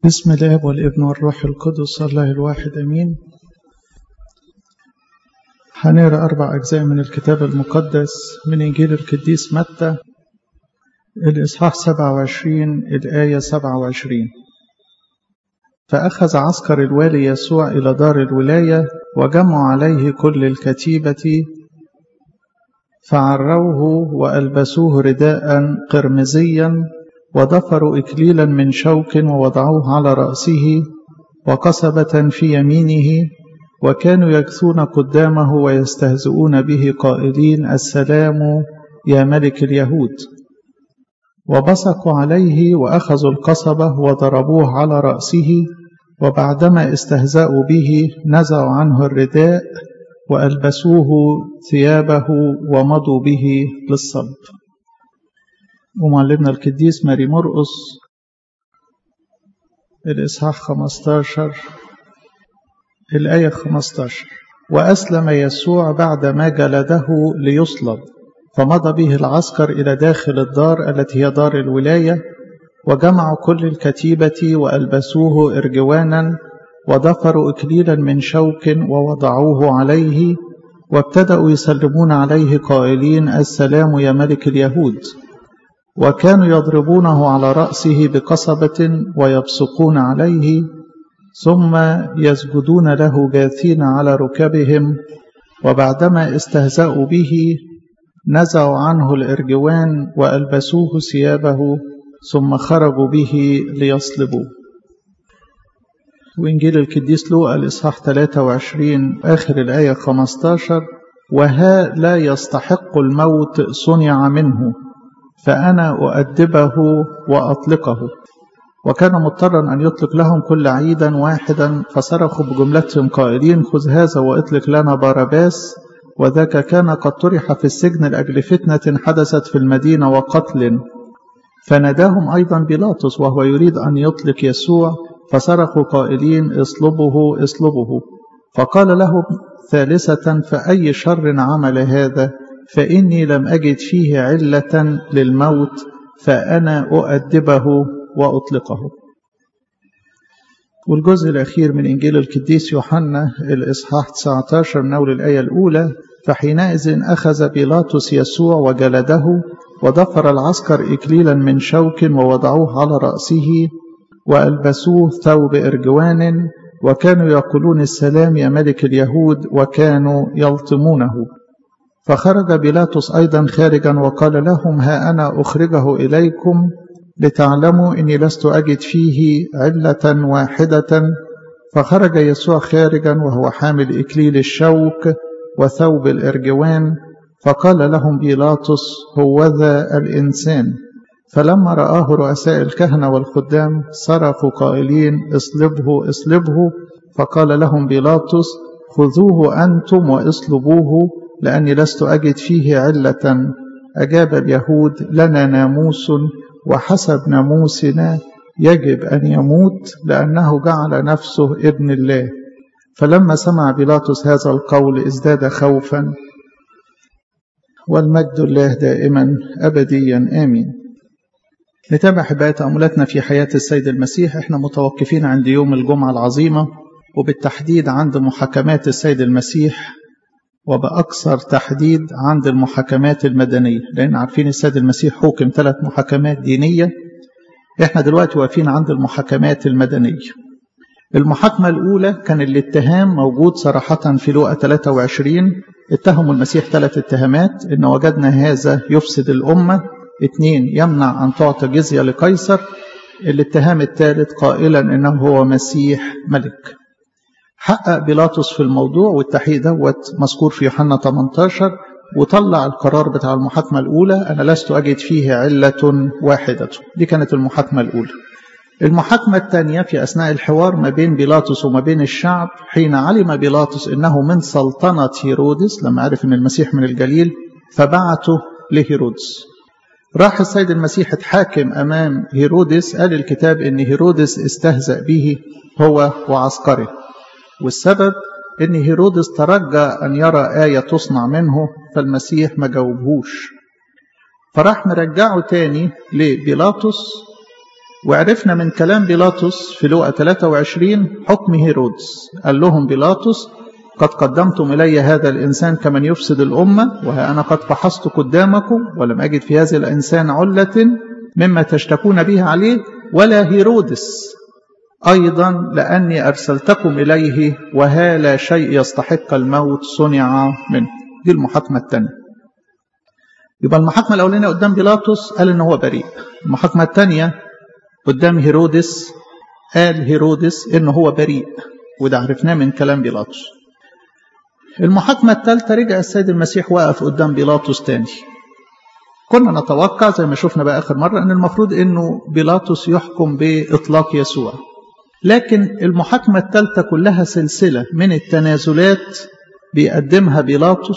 بسم الاب والابن والروح القدس الله الواحد امين هنقرا اربع اجزاء من الكتاب المقدس من انجيل القديس متى الاصحاح 27 الايه 27 فاخذ عسكر الوالي يسوع الى دار الولايه وجمعوا عليه كل الكتيبه فعروه والبسوه رداء قرمزيا وضفروا إكليلا من شوك ووضعوه على رأسه وقصبة في يمينه وكانوا يكثون قدامه ويستهزئون به قائلين السلام يا ملك اليهود وبصقوا عليه وأخذوا القصبة وضربوه على رأسه وبعدما استهزأوا به نزعوا عنه الرداء وألبسوه ثيابه ومضوا به للصلب ومعلمنا القديس ماري مرقس الإصحاح 15 الآية 15 وأسلم يسوع بعد ما جلده ليصلب فمضى به العسكر إلى داخل الدار التي هي دار الولاية وجمعوا كل الكتيبة وألبسوه إرجوانا وضفروا إكليلا من شوك ووضعوه عليه وابتدأوا يسلمون عليه قائلين السلام يا ملك اليهود وكانوا يضربونه على رأسه بقصبة ويبصقون عليه ثم يسجدون له جاثين على ركبهم وبعدما استهزأوا به نزعوا عنه الإرجوان وألبسوه ثيابه ثم خرجوا به ليصلبوه وإنجيل القديس لوقا الإصحاح 23 آخر الآية 15 وها لا يستحق الموت صنع منه فأنا أؤدبه وأطلقه وكان مضطرا أن يطلق لهم كل عيدا واحدا فصرخوا بجملتهم قائلين خذ هذا وأطلق لنا بارباس وذاك كان قد طرح في السجن لأجل فتنة حدثت في المدينة وقتل فناداهم أيضا بيلاطس وهو يريد أن يطلق يسوع فصرخوا قائلين اصلبه اصلبه فقال لهم ثالثة فأي شر عمل هذا فإني لم أجد فيه علة للموت فأنا أؤدبه وأطلقه والجزء الأخير من إنجيل القديس يوحنا الإصحاح 19 من أول الآية الأولى فحينئذ أخذ بيلاطس يسوع وجلده وضفر العسكر إكليلا من شوك ووضعوه على رأسه وألبسوه ثوب إرجوان وكانوا يقولون السلام يا ملك اليهود وكانوا يلطمونه فخرج بيلاطس أيضا خارجا وقال لهم ها أنا أخرجه إليكم لتعلموا إني لست أجد فيه علة واحدة فخرج يسوع خارجا وهو حامل إكليل الشوك وثوب الإرجوان فقال لهم بيلاطس هوذا الإنسان فلما رآه رؤساء الكهنة والخدام صرخوا قائلين اصلبه اصلبه فقال لهم بيلاطس خذوه أنتم واصلبوه لأني لست أجد فيه علة أجاب اليهود لنا ناموس وحسب ناموسنا يجب أن يموت لأنه جعل نفسه ابن الله فلما سمع بيلاطس هذا القول ازداد خوفا والمجد الله دائما أبديا آمين نتابع حباية تأملاتنا في حياة السيد المسيح احنا متوقفين عند يوم الجمعة العظيمة وبالتحديد عند محاكمات السيد المسيح وبأكثر تحديد عند المحاكمات المدنية لأن عارفين السيد المسيح حكم ثلاث محاكمات دينية احنا دلوقتي واقفين عند المحاكمات المدنية المحاكمة الأولى كان الاتهام موجود صراحة في لوقا 23 اتهموا المسيح ثلاث اتهامات إن وجدنا هذا يفسد الأمة اثنين يمنع أن تعطى جزية لقيصر الاتهام الثالث قائلا إنه هو مسيح ملك حقق بيلاطس في الموضوع والتحقيق دوت مذكور في يوحنا 18 وطلع القرار بتاع المحاكمة الأولى أنا لست أجد فيه علة واحدة دي كانت المحاكمة الأولى المحاكمة الثانية في أثناء الحوار ما بين بيلاطس وما بين الشعب حين علم بيلاطس إنه من سلطنة هيرودس لما عرف أن المسيح من الجليل فبعته لهيرودس راح السيد المسيح اتحاكم أمام هيرودس قال الكتاب أن هيرودس استهزأ به هو وعسكره والسبب ان هيرودس ترجى ان يرى آية تصنع منه فالمسيح ما جاوبهوش فراح مرجعه تاني لبيلاطس وعرفنا من كلام بيلاطس في لوقا 23 حكم هيرودس قال لهم بيلاطس قد قدمتم إلي هذا الإنسان كمن يفسد الأمة وها أنا قد فحصت قدامكم ولم أجد في هذا الإنسان علة مما تشتكون به عليه ولا هيرودس أيضا لأني أرسلتكم إليه وها لا شيء يستحق الموت صنع منه دي المحاكمة الثانية يبقى المحاكمة الأولانية قدام بيلاطس قال إن هو بريء المحاكمة الثانية قدام هيرودس قال هيرودس إن هو بريء وده عرفناه من كلام بيلاطس المحاكمة الثالثة رجع السيد المسيح وقف قدام بيلاطس تاني كنا نتوقع زي ما شفنا بقى آخر مرة أن المفروض أنه بيلاطس يحكم بإطلاق يسوع لكن المحاكمة الثالثة كلها سلسلة من التنازلات بيقدمها بيلاطس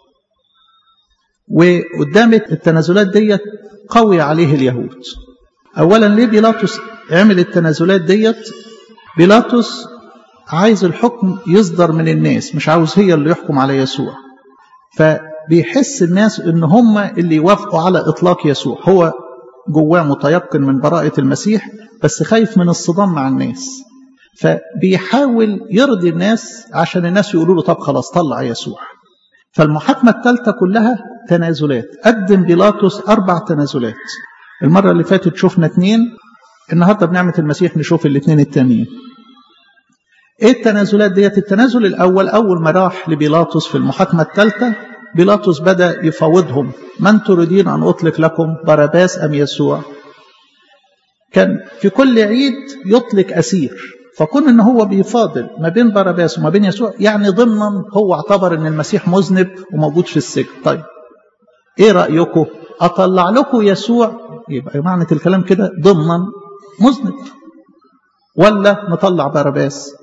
وقدام التنازلات ديت قوي عليه اليهود أولا ليه بيلاطس عمل التنازلات ديت بيلاطس عايز الحكم يصدر من الناس مش عاوز هي اللي يحكم على يسوع فبيحس الناس ان هم اللي يوافقوا على اطلاق يسوع هو جواه متيقن من براءة المسيح بس خايف من الصدام مع الناس فبيحاول يرضي الناس عشان الناس يقولوا له طب خلاص طلع يسوع فالمحاكمة الثالثة كلها تنازلات قدم بيلاطس أربع تنازلات المرة اللي فاتت شفنا اثنين النهاردة بنعمة المسيح نشوف الاثنين التانيين ايه التنازلات ديت التنازل الاول اول ما راح لبيلاطس في المحاكمه الثالثه بيلاطس بدا يفاوضهم من تريدين ان اطلق لكم باراباس ام يسوع كان في كل عيد يطلق اسير فكون ان هو بيفاضل ما بين باراباس وما بين يسوع يعني ضمنا هو اعتبر ان المسيح مذنب وموجود في السجن طيب ايه رايكم اطلع لكم يسوع يبقى معنى الكلام كده ضمنا مذنب ولا نطلع باراباس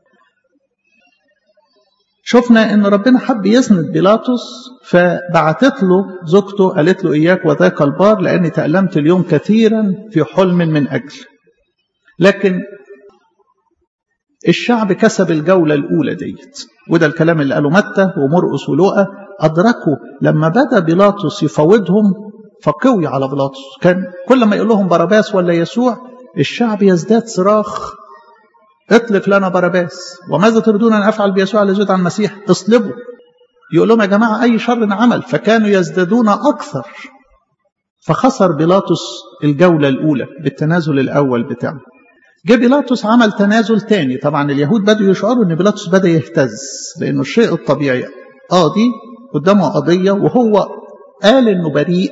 شفنا ان ربنا حب يسند بيلاطس فبعتت له زوجته قالت له اياك وذاك البار لاني تألمت اليوم كثيرا في حلم من اجل لكن الشعب كسب الجولة الأولى ديت وده الكلام اللي قاله متى ومرقس ولوقا أدركوا لما بدأ بيلاطس يفاوضهم فقوي على بيلاطس كان كل ما يقول لهم باراباس ولا يسوع الشعب يزداد صراخ اطلق لنا باراباس وماذا تريدون ان افعل بيسوع الذي يدعى المسيح اصلبوا يقول لهم يا جماعه اي شر عمل فكانوا يزدادون اكثر فخسر بيلاطس الجوله الاولى بالتنازل الاول بتاعه جه بيلاطس عمل تنازل تاني طبعا اليهود بدأوا يشعروا ان بيلاطس بدأ يهتز لانه الشيء الطبيعي قاضي قدامه قضيه وهو قال انه بريء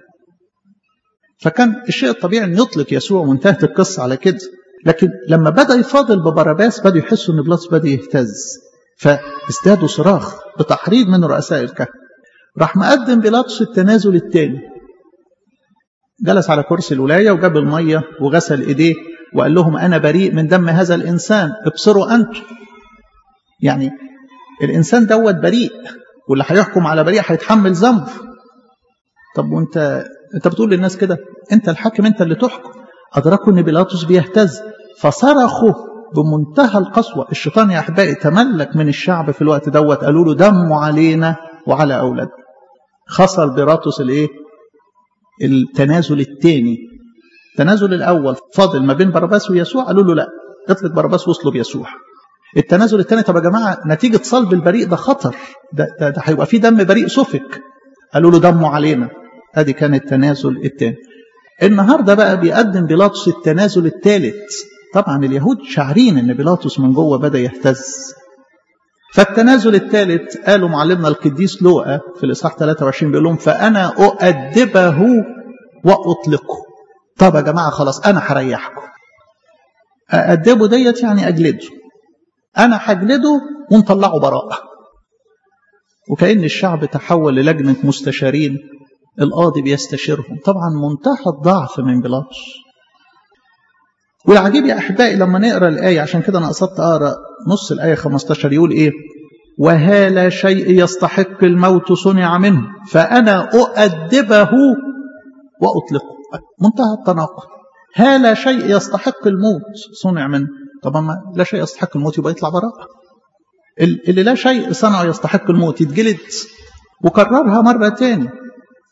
فكان الشيء الطبيعي ان يطلق يسوع وانتهت القصه على كده لكن لما بدأ يفاضل ببراباس بدأوا يحسوا ان بيلاطس بدأ يهتز فازدادوا صراخ بتحريض من رؤساء الكهنة راح مقدم بيلاطس التنازل الثاني جلس على كرسي الولاية وجاب المية وغسل ايديه وقال لهم انا بريء من دم هذا الانسان ابصروا انتم يعني الانسان دوت بريء واللي هيحكم على بريء هيتحمل ذنبه طب وانت انت بتقول للناس كده انت الحاكم انت اللي تحكم أدركوا أن بيلاطس بيهتز فصرخوا بمنتهى القسوة الشيطان يا أحبائي تملك من الشعب في الوقت دوت قالوا له دمه علينا وعلى أولادنا خسر بيلاطس الإيه؟ التنازل الثاني التنازل الأول فاضل ما بين باراباس ويسوع قالوا له لا اطلق باراباس واصلب يسوع التنازل الثاني طب يا جماعة نتيجة صلب البريء ده خطر ده, ده, ده هيبقى فيه دم بريء سفك قالوا له دمه علينا ادي كان التنازل الثاني النهارده بقى بيقدم بيلاطس التنازل الثالث طبعا اليهود شاعرين ان بيلاطس من جوه بدا يهتز فالتنازل الثالث قالوا معلمنا القديس لوقا في الاصحاح 23 بيقول لهم فانا اؤدبه واطلقه طب يا جماعه خلاص انا هريحكم أأدبه ديت يعني أجلده أنا هجلده ونطلعه براءة وكأن الشعب تحول للجنة مستشارين القاضي بيستشيرهم طبعا منتهى الضعف من بيلاطس والعجيب يا أحبائي لما نقرأ الآية عشان كده أنا قصدت أقرأ نص الآية 15 يقول إيه وهذا شيء يستحق الموت صنع منه فأنا أؤدبه وأطلقه منتهى التناقض هذا شيء يستحق الموت صنع منه طبعا ما لا شيء يستحق الموت يبقى يطلع براءة اللي لا شيء صنعه يستحق الموت يتجلد وكررها مرة تاني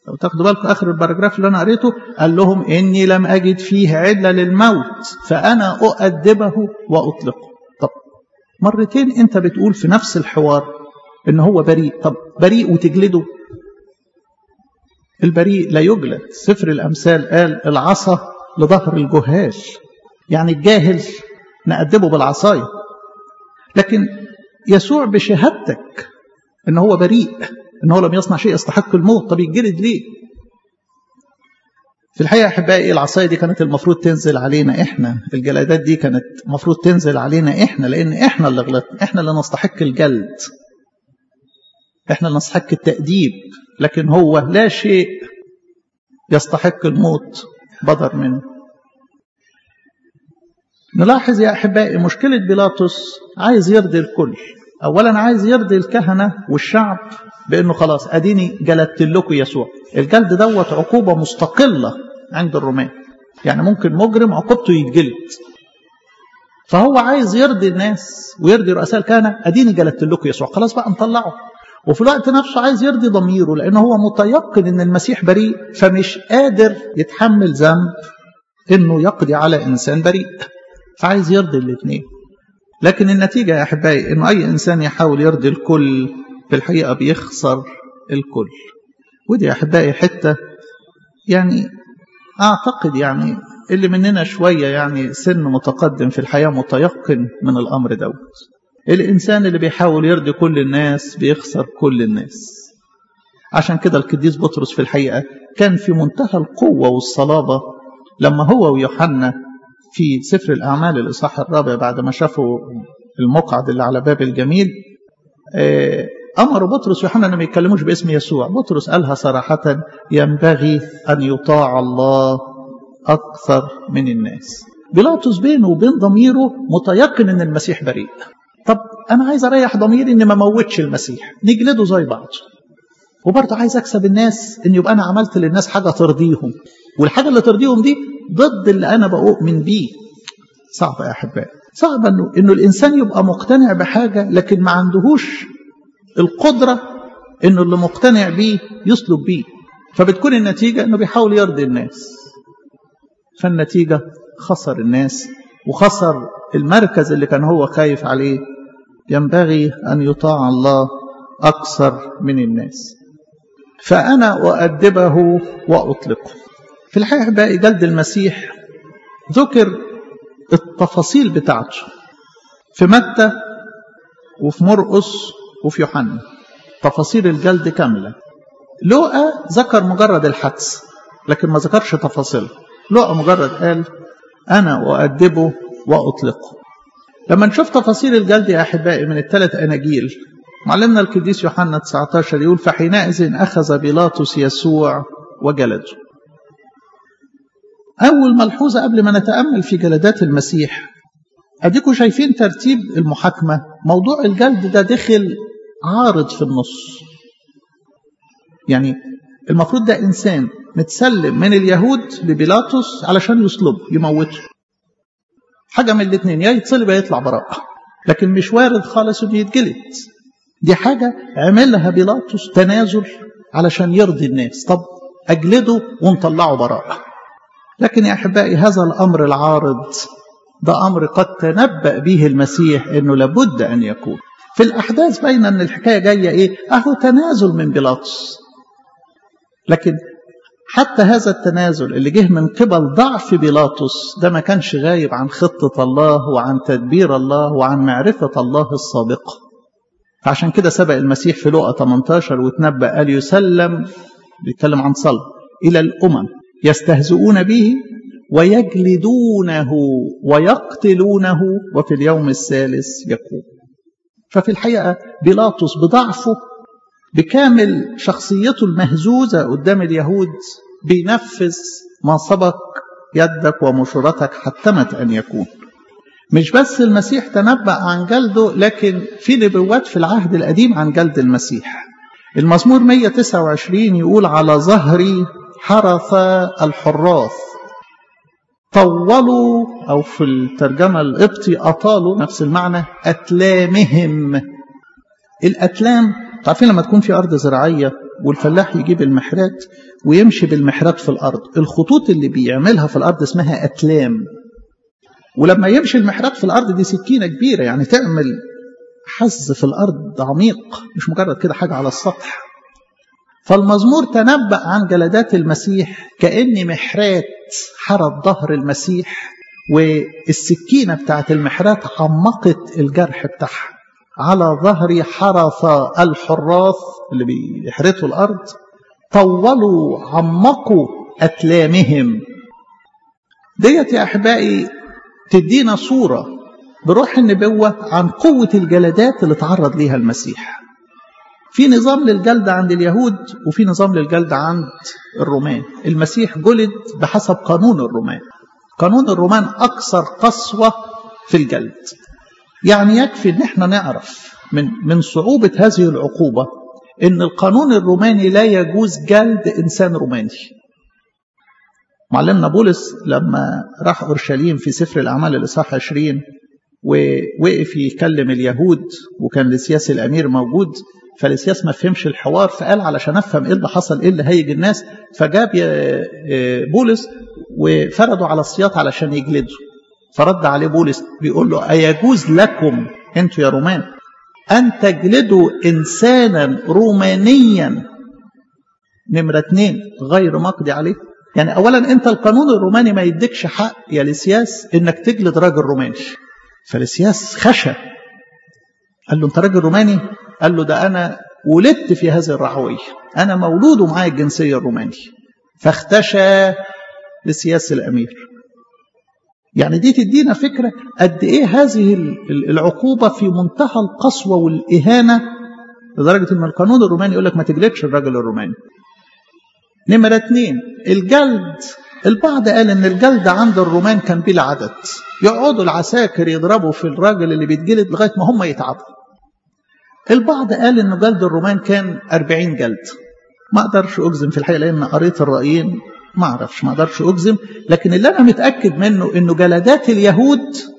لو تاخدوا بالكم آخر الباراجراف اللي أنا قريته قال لهم إني لم أجد فيه علة للموت فأنا أؤدبه وأطلقه طب مرتين أنت بتقول في نفس الحوار إن هو بريء طب بريء وتجلده البريء لا يجلد سفر الأمثال قال العصا لظهر الجهال يعني الجاهل نأدبه بالعصاية لكن يسوع بشهادتك ان هو بريء ان هو لم يصنع شيء يستحق الموت طب يتجلد ليه في الحقيقه احبائي العصايه دي كانت المفروض تنزل علينا احنا الجلدات دي كانت المفروض تنزل علينا احنا لان احنا اللي غلطنا احنا اللي نستحق الجلد احنا اللي نستحق التاديب لكن هو لا شيء يستحق الموت بدر منه نلاحظ يا احبائي مشكله بيلاطس عايز يرضي الكل اولا عايز يرضي الكهنه والشعب بانه خلاص اديني جلدت لكم يسوع الجلد دوت عقوبه مستقله عند الرومان يعني ممكن مجرم عقوبته يتجلد فهو عايز يرضي الناس ويرضي رؤساء الكهنه اديني جلدت لكم يسوع خلاص بقى نطلعه وفي الوقت نفسه عايز يرضي ضميره لان هو متيقن ان المسيح بريء فمش قادر يتحمل ذنب انه يقضي على انسان بريء فعايز يرضي الاثنين لكن النتيجة يا أحبائي أنه أي إنسان يحاول يرضي الكل في الحقيقة بيخسر الكل ودي يا أحبائي حتة يعني أعتقد يعني اللي مننا شوية يعني سن متقدم في الحياة متيقن من الأمر دوت الإنسان اللي بيحاول يرضي كل الناس بيخسر كل الناس عشان كده القديس بطرس في الحقيقة كان في منتهى القوة والصلابة لما هو ويوحنا في سفر الأعمال الإصحاح الرابع بعد ما شافوا المقعد اللي على باب الجميل أمروا بطرس ويوحنا أن ما يتكلموش باسم يسوع بطرس قالها صراحة ينبغي أن يطاع الله أكثر من الناس بيلاطس بينه وبين ضميره متيقن أن المسيح بريء طب أنا عايز أريح ضميري أني ما موتش المسيح نجلده زي بعض وبرضه عايز أكسب الناس أن يبقى أنا عملت للناس حاجة ترضيهم والحاجة اللي ترضيهم دي ضد اللي أنا بؤمن بيه صعبة يا أحبائي صعب إنه إنه الإنسان يبقى مقتنع بحاجة لكن ما عندهوش القدرة إنه اللي مقتنع بيه يسلك بيه فبتكون النتيجة إنه بيحاول يرضي الناس فالنتيجة خسر الناس وخسر المركز اللي كان هو خايف عليه ينبغي أن يطاع الله أكثر من الناس فأنا أؤدبه وأطلقه في الحقيقة بقى جلد المسيح ذكر التفاصيل بتاعته في متى وفي مرقس وفي يوحنا تفاصيل الجلد كاملة لوقا ذكر مجرد الحدث لكن ما ذكرش تفاصيله لوقا مجرد قال أنا أؤدبه وأطلقه لما نشوف تفاصيل الجلد يا أحبائي من الثلاث أناجيل معلمنا القديس يوحنا 19 يقول فحينئذ أخذ بيلاطس يسوع وجلده أول ملحوظة قبل ما نتأمل في جلدات المسيح أديكم شايفين ترتيب المحاكمة موضوع الجلد ده دخل عارض في النص يعني المفروض ده إنسان متسلم من اليهود لبيلاطس علشان يصلبه يموته حاجة من الاثنين يا يتصلب يا يطلع براءة لكن مش وارد خالص انه يتجلد دي حاجة عملها بيلاطس تنازل علشان يرضي الناس طب أجلده ونطلعه براءة لكن يا أحبائي هذا الأمر العارض ده أمر قد تنبأ به المسيح أنه لابد أن يكون في الأحداث بين أن الحكاية جاية إيه أهو تنازل من بيلاطس لكن حتى هذا التنازل اللي جه من قبل ضعف بيلاطس ده ما كانش غايب عن خطة الله وعن تدبير الله وعن معرفة الله السابقة فعشان كده سبق المسيح في لقى 18 وتنبأ قال يسلم بيتكلم عن صلب إلى الأمم يستهزئون به ويجلدونه ويقتلونه وفي اليوم الثالث يقوم ففي الحقيقة بيلاطس بضعفه بكامل شخصيته المهزوزة قدام اليهود بينفذ ما سبق يدك ومشورتك حتمت أن يكون مش بس المسيح تنبأ عن جلده لكن في نبوات في العهد القديم عن جلد المسيح المزمور 129 يقول على ظهري حرث الحراث طولوا أو في الترجمة القبطي أطالوا نفس المعنى أتلامهم الأتلام تعرفين لما تكون في أرض زراعية والفلاح يجيب المحرات ويمشي بالمحرات في الأرض الخطوط اللي بيعملها في الأرض اسمها أتلام ولما يمشي المحرات في الأرض دي سكينة كبيرة يعني تعمل حز في الأرض عميق مش مجرد كده حاجة على السطح فالمزمور تنبأ عن جلدات المسيح كأن محرات حرت ظهر المسيح والسكينة بتاعت المحرات عمقت الجرح بتاعها على ظهر حرث الحراث اللي بيحرثوا الأرض طولوا عمقوا أتلامهم ديت يا أحبائي تدينا صورة بروح النبوة عن قوة الجلدات اللي تعرض ليها المسيح في نظام للجلد عند اليهود وفي نظام للجلد عند الرومان المسيح جلد بحسب قانون الرومان قانون الرومان أكثر قسوة في الجلد يعني يكفي ان احنا نعرف من من صعوبة هذه العقوبة ان القانون الروماني لا يجوز جلد انسان روماني معلمنا بولس لما راح اورشليم في سفر الاعمال الاصحاح 20 ووقف يكلم اليهود وكان لسياس الامير موجود فلسياس ما فهمش الحوار فقال علشان افهم ايه اللي حصل ايه اللي هيج الناس فجاب بولس وفردوا على السياط علشان يجلدوا فرد عليه بولس بيقول له أيجوز لكم أنتوا يا رومان أن تجلدوا إنسانا رومانيا نمرة اتنين غير مقضي عليه يعني أولا أنت القانون الروماني ما يديكش حق يا لسياس إنك تجلد راجل روماني فلسياس خشى قال له أنت راجل روماني قال له ده أنا ولدت في هذه الرعوية أنا مولود ومعايا الجنسية الروماني فاختشى لسياس الأمير يعني دي تدينا فكرة قد إيه هذه العقوبة في منتهى القسوة والإهانة لدرجة أن القانون الروماني يقول لك ما تجلدش الرجل الروماني نمرة اتنين الجلد البعض قال ان الجلد عند الرومان كان بلا عدد يقعدوا العساكر يضربوا في الراجل اللي بيتجلد لغايه ما هم يتعبوا البعض قال ان جلد الرومان كان 40 جلد ما اقدرش اجزم في الحقيقه لان قريت الرايين ما اعرفش ما اقدرش اجزم لكن اللي انا متاكد منه انه جلدات اليهود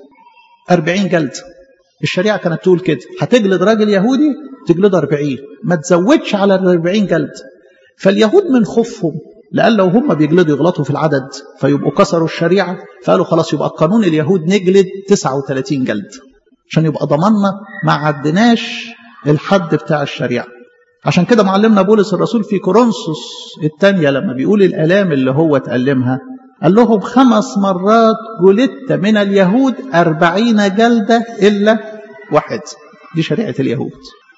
40 جلد الشريعه كانت تقول كده هتجلد راجل يهودي تجلده 40 ما تزودش على ال 40 جلد فاليهود من خوفهم لأن لو هم بيجلدوا يغلطوا في العدد فيبقوا كسروا الشريعة فقالوا خلاص يبقى قانون اليهود نجلد 39 جلد عشان يبقى ضمننا ما عدناش الحد بتاع الشريعة عشان كده معلمنا بولس الرسول في كورنثوس الثانية لما بيقول الآلام اللي هو اتألمها قال لهم خمس مرات جلدت من اليهود أربعين جلدة إلا واحد دي شريعة اليهود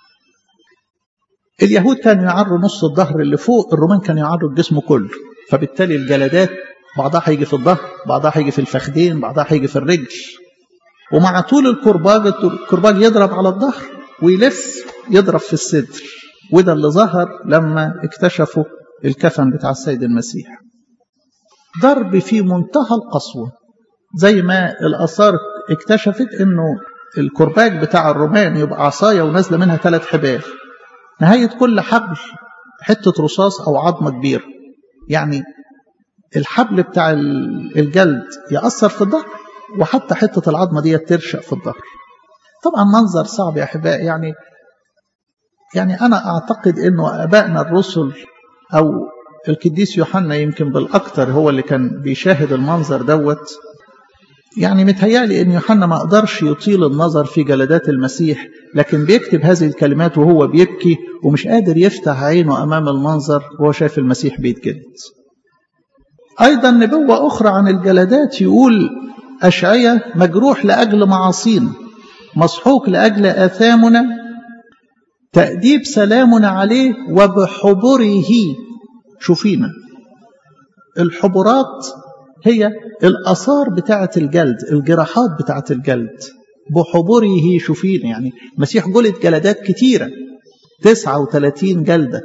اليهود كانوا يعروا نص الظهر اللي فوق الرومان كانوا يعروا الجسم كله فبالتالي الجلدات بعضها هيجي في الظهر بعضها هيجي في الفخذين بعضها هيجي في الرجل ومع طول الكرباج الكرباج يضرب على الظهر ويلف يضرب في الصدر وده اللي ظهر لما اكتشفوا الكفن بتاع السيد المسيح ضرب في منتهى القسوة زي ما الآثار اكتشفت انه الكرباج بتاع الرومان يبقى عصاية ونازلة منها ثلاث حبال نهاية كل حبل حتة رصاص أو عظمة كبيرة يعني الحبل بتاع الجلد يأثر في الظهر وحتى حتة العظمة دي ترشق في الظهر طبعا منظر صعب يا أحبائي يعني يعني أنا أعتقد أنه أبائنا الرسل أو القديس يوحنا يمكن بالأكثر هو اللي كان بيشاهد المنظر دوت يعني متهيألي أن يوحنا ما قدرش يطيل النظر في جلدات المسيح لكن بيكتب هذه الكلمات وهو بيبكي ومش قادر يفتح عينه أمام المنظر وهو شايف المسيح بيتجلد أيضا نبوة أخرى عن الجلدات يقول أشعية مجروح لأجل معاصينا مسحوق لأجل آثامنا تأديب سلامنا عليه وبحبره شوفينا الحبرات هي الآثار بتاعة الجلد الجراحات بتاعة الجلد بحبره شوفينا يعني المسيح جلد جلدات كتيرة 39 جلدة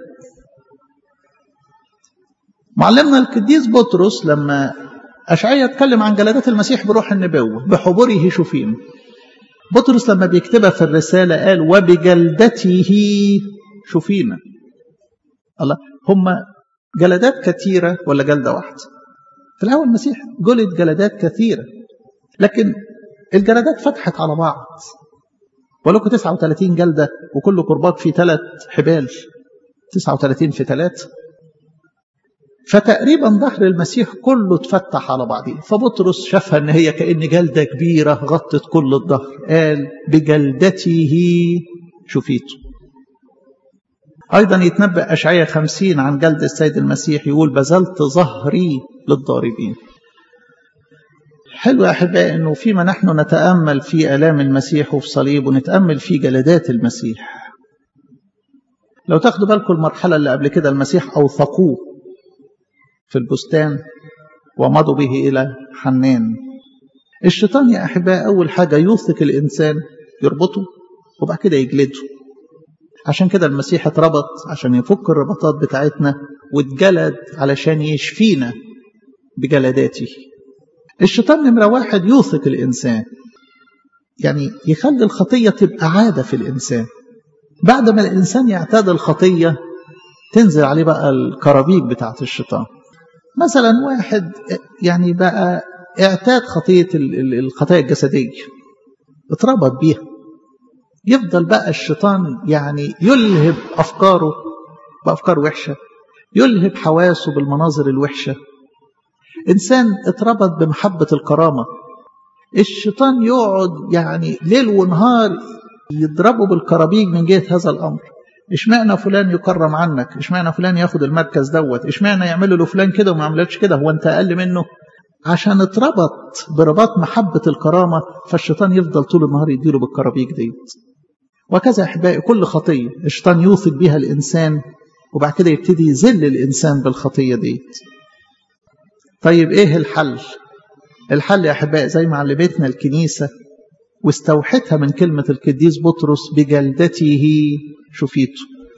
معلمنا القديس بطرس لما أشعية اتكلم عن جلدات المسيح بروح النبوة بحبره شوفين بطرس لما بيكتبها في الرسالة قال وبجلدته شوفينا الله هم جلدات كثيرة ولا جلدة واحدة في الأول المسيح جلد جلدات كثيرة لكن الجلدات فتحت على بعض ولكم 39 جلدة وكل كرباج فيه ثلاث حبال 39 في 3 فتقريبا ظهر المسيح كله اتفتح على بعضه فبطرس شافها ان هي كأن جلدة كبيرة غطت كل الظهر قال بجلدته شفيته أيضا يتنبأ أشعية خمسين عن جلد السيد المسيح يقول بذلت ظهري للضاربين حلو يا أحبائي أنه فيما نحن نتأمل في آلام المسيح وفي صليب ونتأمل في جلدات المسيح لو تاخدوا بالكم المرحلة اللي قبل كده المسيح أوثقوه في البستان ومضوا به إلى حنان الشيطان يا أحبائي أول حاجة يوثق الإنسان يربطه وبعد كده يجلده عشان كده المسيح اتربط عشان يفك الرباطات بتاعتنا واتجلد علشان يشفينا بجلداته الشيطان نمرة واحد يوثق الإنسان يعني يخلي الخطية تبقى عادة في الإنسان بعد ما الإنسان يعتاد الخطية تنزل عليه بقى الكرابيك بتاعت الشيطان مثلا واحد يعني بقى اعتاد خطية الخطايا الجسدية اتربط بيها يفضل بقى الشيطان يعني يلهب أفكاره بأفكار وحشة يلهب حواسه بالمناظر الوحشة إنسان اتربط بمحبة الكرامة الشيطان يقعد يعني ليل ونهار يضربه بالكرابيج من جهة هذا الأمر اشمعنى فلان يكرم عنك اشمعنى فلان ياخد المركز دوت اشمعنى يعملوا له فلان كده وما يعملش كده هو انت اقل منه عشان اتربط برباط محبة الكرامة فالشيطان يفضل طول النهار يديله بالكرابيج ديت وكذا احبائي كل خطية الشيطان يوثق بها الانسان وبعد كده يبتدي يذل الانسان بالخطية ديت طيب ايه الحل الحل يا احبائي زي ما علمتنا الكنيسة واستوحتها من كلمة القديس بطرس بجلدته شفيته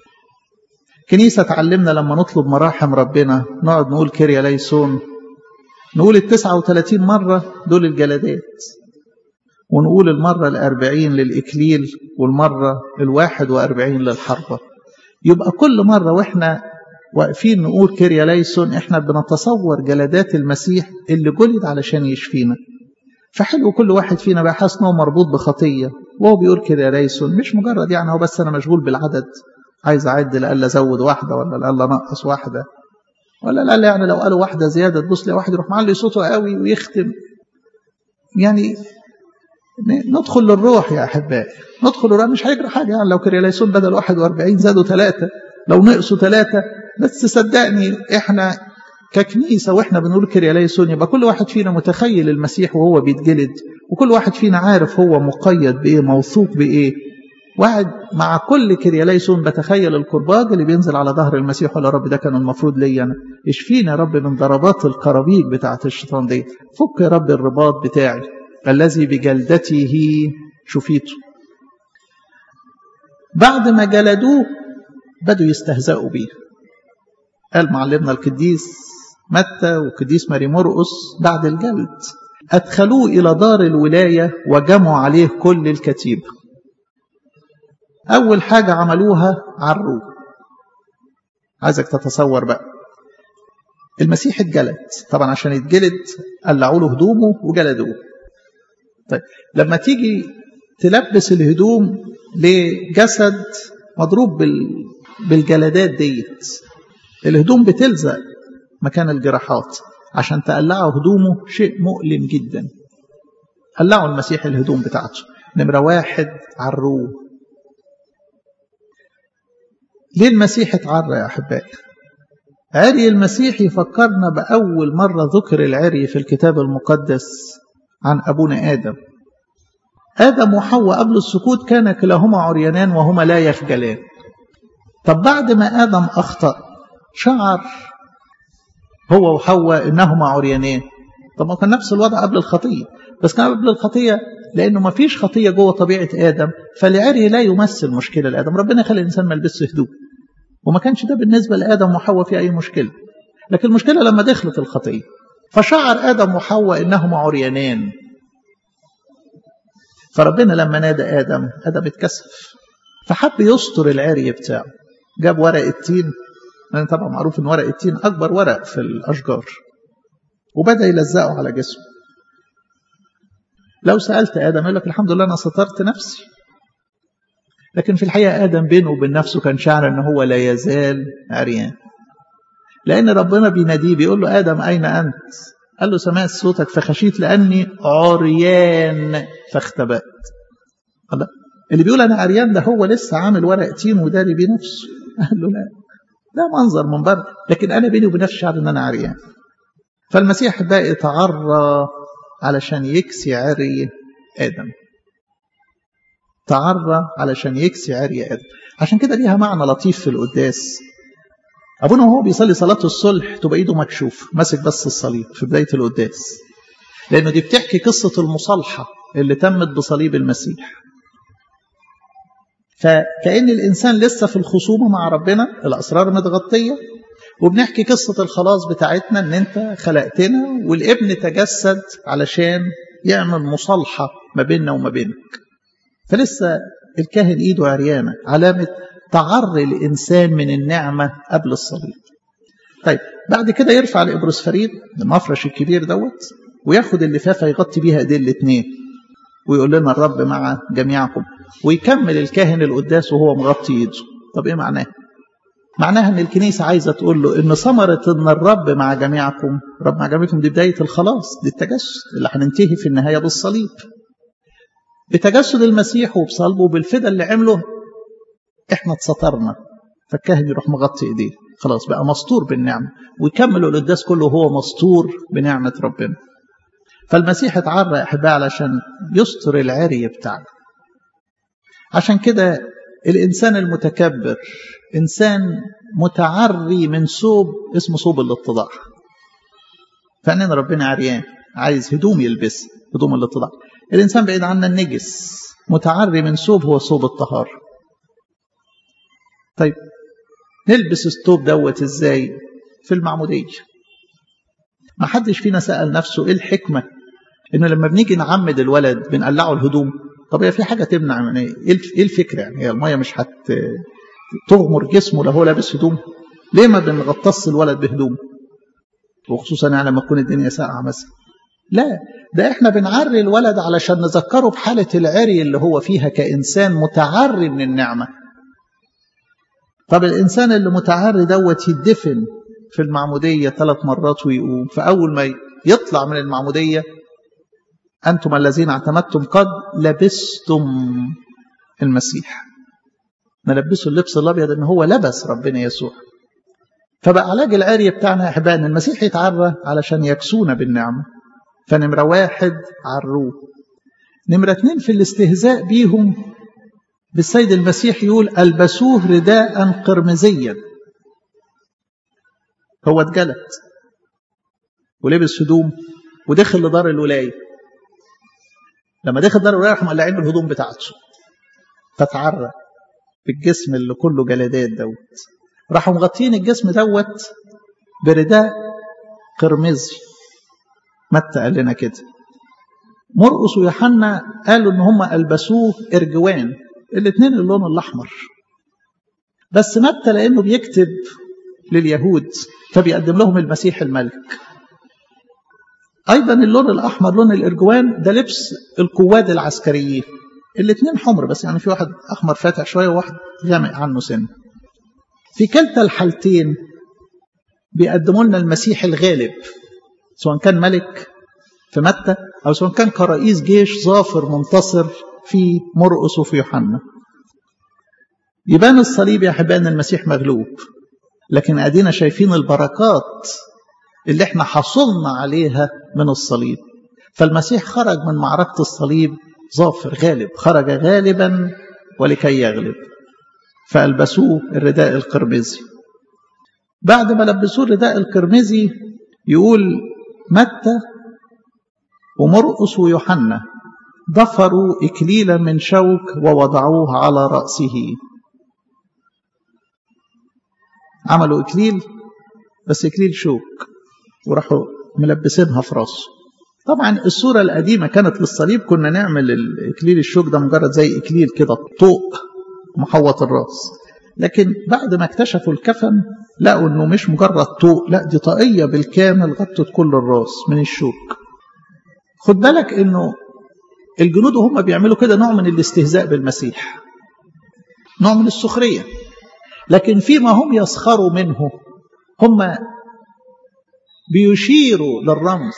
كنيسة تعلمنا لما نطلب مراحم ربنا نقعد نقول كيريا ليسون نقول التسعة وثلاثين مرة دول الجلدات ونقول المرة الأربعين للإكليل والمرة الواحد وأربعين للحربة يبقى كل مرة وإحنا واقفين نقول كيريا ليسون إحنا بنتصور جلدات المسيح اللي جلد علشان يشفينا فحلو كل واحد فينا بقى حاسس انه مربوط بخطيه وهو بيقول كده ليسون مش مجرد يعني هو بس انا مشغول بالعدد عايز اعد لألا ازود واحده ولا لألا انقص واحده ولا لألا يعني لو قالوا واحده زياده تبص لي واحد يروح معلي صوته قوي ويختم يعني ندخل للروح يا احبائي ندخل للروح مش هيجرى حاجه يعني لو كرياليسون بدل 41 زادوا ثلاثه لو نقصوا ثلاثه بس صدقني احنا ككنيسة وإحنا بنقول كرياليسون يبقى كل واحد فينا متخيل المسيح وهو بيتجلد وكل واحد فينا عارف هو مقيد بإيه موثوق بإيه واحد مع كل كرياليسون بتخيل الكرباج اللي بينزل على ظهر المسيح ولا رب ده كان المفروض ليا أنا اشفينا يا رب من ضربات الكرابيك بتاعة الشيطان دي فك يا رب الرباط بتاعي الذي بجلدته شفيته بعد ما جلدوه بدوا يستهزئوا بيه قال معلمنا القديس متى وقديس ماري مرقس بعد الجلد أدخلوه إلى دار الولاية وجمعوا عليه كل الكتيبة أول حاجة عملوها عروه عايزك تتصور بقى المسيح اتجلد طبعا عشان يتجلد قلعوا له هدومه وجلدوه طيب لما تيجي تلبس الهدوم لجسد مضروب بالجلدات ديت الهدوم بتلزق مكان الجراحات عشان تقلعوا هدومه شيء مؤلم جدا قلعوا المسيح الهدوم بتاعته نمرة واحد عروه ليه المسيح اتعرى يا أحبائي عري المسيح يفكرنا بأول مرة ذكر العري في الكتاب المقدس عن أبونا آدم آدم وحواء قبل السكوت كان كلاهما عريانان وهما لا يخجلان طب بعد ما آدم أخطأ شعر هو وحواء انهما عريانين طب ما كان نفس الوضع قبل الخطيه بس كان قبل الخطيه لانه ما فيش خطيه جوه طبيعه ادم فالعري لا يمثل مشكله لادم ربنا خلى الانسان ما يلبسش هدوم وما كانش ده بالنسبه لادم وحواء في اي مشكله لكن المشكله لما دخلت الخطيه فشعر ادم وحواء انهما عريانان فربنا لما نادى ادم ادم اتكسف فحب يستر العري بتاعه جاب ورق التين لأن طبعا معروف إن ورق التين أكبر ورق في الأشجار وبدأ يلزقه على جسمه لو سألت آدم يقول لك الحمد لله أنا سترت نفسي لكن في الحقيقة آدم بينه وبين نفسه كان شعر أنه هو لا يزال عريان لأن ربنا بيناديه بيقول له آدم أين أنت قال له سمعت صوتك فخشيت لأني عريان فاختبأت الله اللي بيقول أنا عريان ده هو لسه عامل ورق تين وداري بنفسه قال له لا ده منظر من بره لكن أنا بيني وبين نفسي شعر أن أنا عريان فالمسيح بقى يتعرى علشان يكسي عري آدم تعرى علشان يكسي عري آدم عشان كده ليها معنى لطيف في القداس أبونا وهو بيصلي صلاة الصلح تبقى إيده مكشوف ماسك بس الصليب في بداية القداس لأنه دي بتحكي قصة المصالحة اللي تمت بصليب المسيح فكأن الإنسان لسه في الخصومة مع ربنا الأسرار متغطية وبنحكي قصة الخلاص بتاعتنا إن أنت خلقتنا والابن تجسد علشان يعمل مصالحة ما بيننا وما بينك فلسه الكاهن إيده عريانة علامة تعري الإنسان من النعمة قبل الصليب طيب بعد كده يرفع الإبروسفرين المفرش الكبير دوت وياخد اللفافة يغطي بيها ايديه الاثنين ويقول لنا الرب مع جميعكم ويكمل الكاهن القداس وهو مغطي ايده طب ايه معناه معناها ان الكنيسة عايزة تقول له ان ثمرة ان الرب مع جميعكم رب مع جميعكم دي بداية الخلاص دي التجسد اللي هننتهي في النهاية بالصليب بتجسد المسيح وبصلبه وبالفدا اللي عمله احنا اتسطرنا فالكاهن يروح مغطي ايديه خلاص بقى مستور بالنعمة ويكمل القداس كله وهو مستور بنعمة ربنا فالمسيح اتعرى احبائي علشان يستر العري بتاعنا عشان كده الانسان المتكبر انسان متعري من ثوب اسمه ثوب الاتضاع فاننا ربنا عريان عايز هدوم يلبس هدوم الاتضاع الانسان بعيد عنا النجس متعري من ثوب هو ثوب الطهارة طيب نلبس الثوب دوت ازاي في المعمودية ما حدش فينا سأل نفسه ايه الحكمة انه لما بنيجي نعمد الولد بنقلعه الهدوم طب هي في حاجة تمنع من ايه ايه الفكرة يعني هي المية مش هت تغمر جسمه لو هو لابس هدوم ليه ما بنغطس الولد بهدوم وخصوصا يعني لما تكون الدنيا ساقعة مثلا لا ده احنا بنعري الولد علشان نذكره بحالة العري اللي هو فيها كإنسان متعري من النعمة طب الإنسان اللي متعري دوت يدفن في المعمودية ثلاث مرات ويقوم فأول ما يطلع من المعمودية أنتم الذين اعتمدتم قد لبستم المسيح نلبسه اللبس الأبيض إن هو لبس ربنا يسوع فبقى علاج العارية بتاعنا يا أحبائي إن المسيح يتعرى علشان يكسونا بالنعمة فنمرة واحد عروه نمرة اتنين في الاستهزاء بيهم بالسيد المسيح يقول ألبسوه رداء قرمزيا هو اتجلد ولبس هدوم ودخل لدار الولاية لما دخل دار الولاية راحوا مقلعين الهدوم بتاعته فتعرى بالجسم اللي كله جلدات دوت راحوا مغطيين الجسم دوت برداء قرمزي متى قال لنا كده مرقس ويوحنا قالوا ان هم البسوه ارجوان الاثنين اللون الاحمر بس متى لانه بيكتب لليهود فبيقدم لهم المسيح الملك ايضا اللون الاحمر لون الارجوان ده لبس القواد العسكريين الاثنين حمر بس يعني في واحد احمر فاتح شويه وواحد غامق عنه سن في كلتا الحالتين بيقدموا لنا المسيح الغالب سواء كان ملك في متى او سواء كان كرئيس جيش ظافر منتصر في مرقس وفي يوحنا يبان الصليب يا احبائي ان المسيح مغلوب لكن ادينا شايفين البركات اللي احنا حصلنا عليها من الصليب فالمسيح خرج من معركة الصليب ظافر غالب خرج غالبا ولكي يغلب فألبسوه الرداء القرمزي بعد ما لبسوه الرداء القرمزي يقول متى ومرقس ويوحنا ضفروا إكليلا من شوك ووضعوه على رأسه عملوا إكليل بس إكليل شوك وراحوا ملبسينها في راسه طبعا الصورة القديمة كانت للصليب كنا نعمل الإكليل الشوك ده مجرد زي إكليل كده طوق محوط الراس لكن بعد ما اكتشفوا الكفن لقوا انه مش مجرد طوق لا دي طاقية بالكامل غطت كل الراس من الشوك خد بالك انه الجنود وهم بيعملوا كده نوع من الاستهزاء بالمسيح نوع من السخرية لكن فيما هم يسخروا منه هم بيشيروا للرمز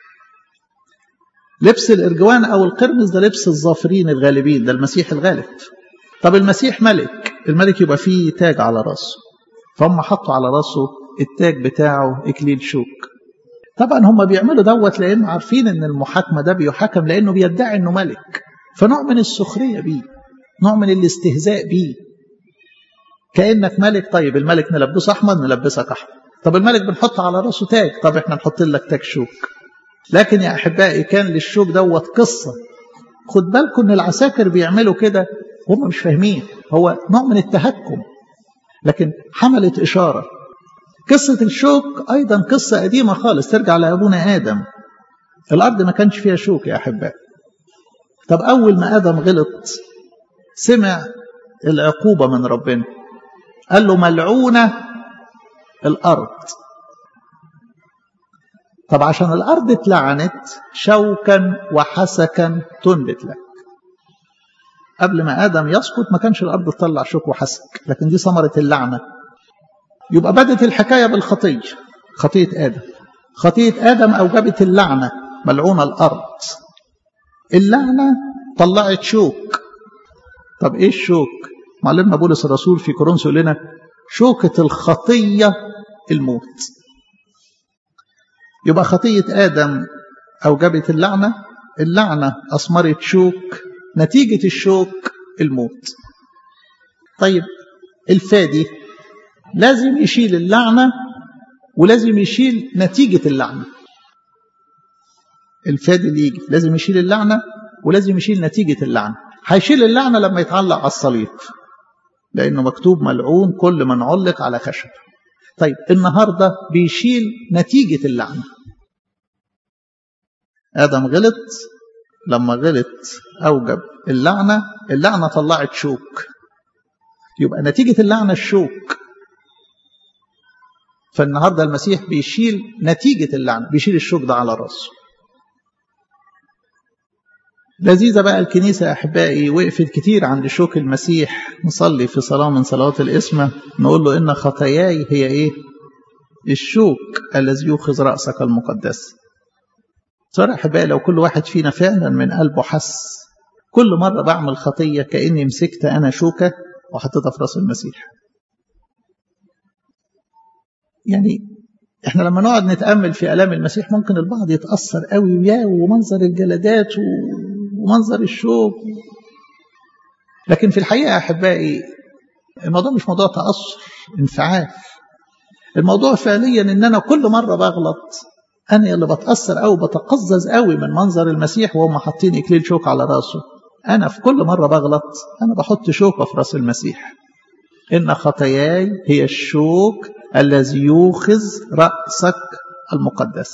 لبس الإرجوان أو القرمز ده لبس الظافرين الغالبين ده المسيح الغالب طب المسيح ملك الملك يبقى فيه تاج على راسه فهم حطوا على راسه التاج بتاعه إكليل شوك طبعا هم بيعملوا دوت لأنه عارفين إن المحاكمة ده بيحكم لأنه بيدعي إنه ملك فنوع من السخرية بيه نوع من الاستهزاء بيه كأنك ملك طيب الملك نلبسه أحمر نلبسك أحمر طب الملك بنحط على راسه تاج طب احنا نحط لك تاج شوك لكن يا أحبائي كان للشوك دوت قصة خد بالكم إن العساكر بيعملوا كده هم مش فاهمين هو نوع من التهكم لكن حملت إشارة قصة الشوك أيضا قصة قديمة خالص ترجع لأبونا آدم الأرض ما كانش فيها شوك يا أحبائي طب أول ما آدم غلط سمع العقوبة من ربنا قال له ملعونة الأرض طب عشان الأرض اتلعنت شوكا وحسكا تنبت لك قبل ما آدم يسقط ما كانش الأرض تطلع شوك وحسك لكن دي ثمرة اللعنة يبقى بدت الحكاية بالخطية خطية آدم خطية آدم أوجبت اللعنة ملعونة الأرض اللعنة طلعت شوك طب إيه الشوك معلمنا بولس الرسول في كورنثوس يقول لنا شوكة الخطية الموت يبقى خطية آدم أوجبت اللعنة اللعنة أثمرت شوك نتيجة الشوك الموت طيب الفادي لازم يشيل اللعنة ولازم يشيل نتيجة اللعنة الفادي اللي يجي لازم يشيل اللعنة ولازم يشيل نتيجة اللعنة هيشيل اللعنة لما يتعلق على الصليب لأنه مكتوب ملعون كل من علق على خشب طيب النهاردة بيشيل نتيجة اللعنة آدم غلط لما غلط أوجب اللعنة اللعنة طلعت شوك يبقى نتيجة اللعنة الشوك فالنهاردة المسيح بيشيل نتيجة اللعنة بيشيل الشوك ده على راسه لذيذة بقى الكنيسة يا أحبائي وقفت كتير عند شوك المسيح نصلي في صلاة من صلوات الإسمة نقول له إن خطاياي هي إيه الشوك الذي يوخذ رأسك المقدس صار أحبائي لو كل واحد فينا فعلا من قلبه حس كل مرة بعمل خطية كأني مسكت أنا شوكة وحطيتها في رأس المسيح يعني احنا لما نقعد نتأمل في ألام المسيح ممكن البعض يتأثر قوي وياه ومنظر الجلدات ومنظر الشوك لكن في الحقيقة يا أحبائي الموضوع مش موضوع تأثر انفعال الموضوع فعليا ان انا كل مرة بغلط انا اللي بتأثر او بتقزز قوي من منظر المسيح وهم حاطين اكليل شوك على راسه انا في كل مرة بغلط انا بحط شوكة في راس المسيح ان خطاياي هي الشوك الذي يوخذ رأسك المقدس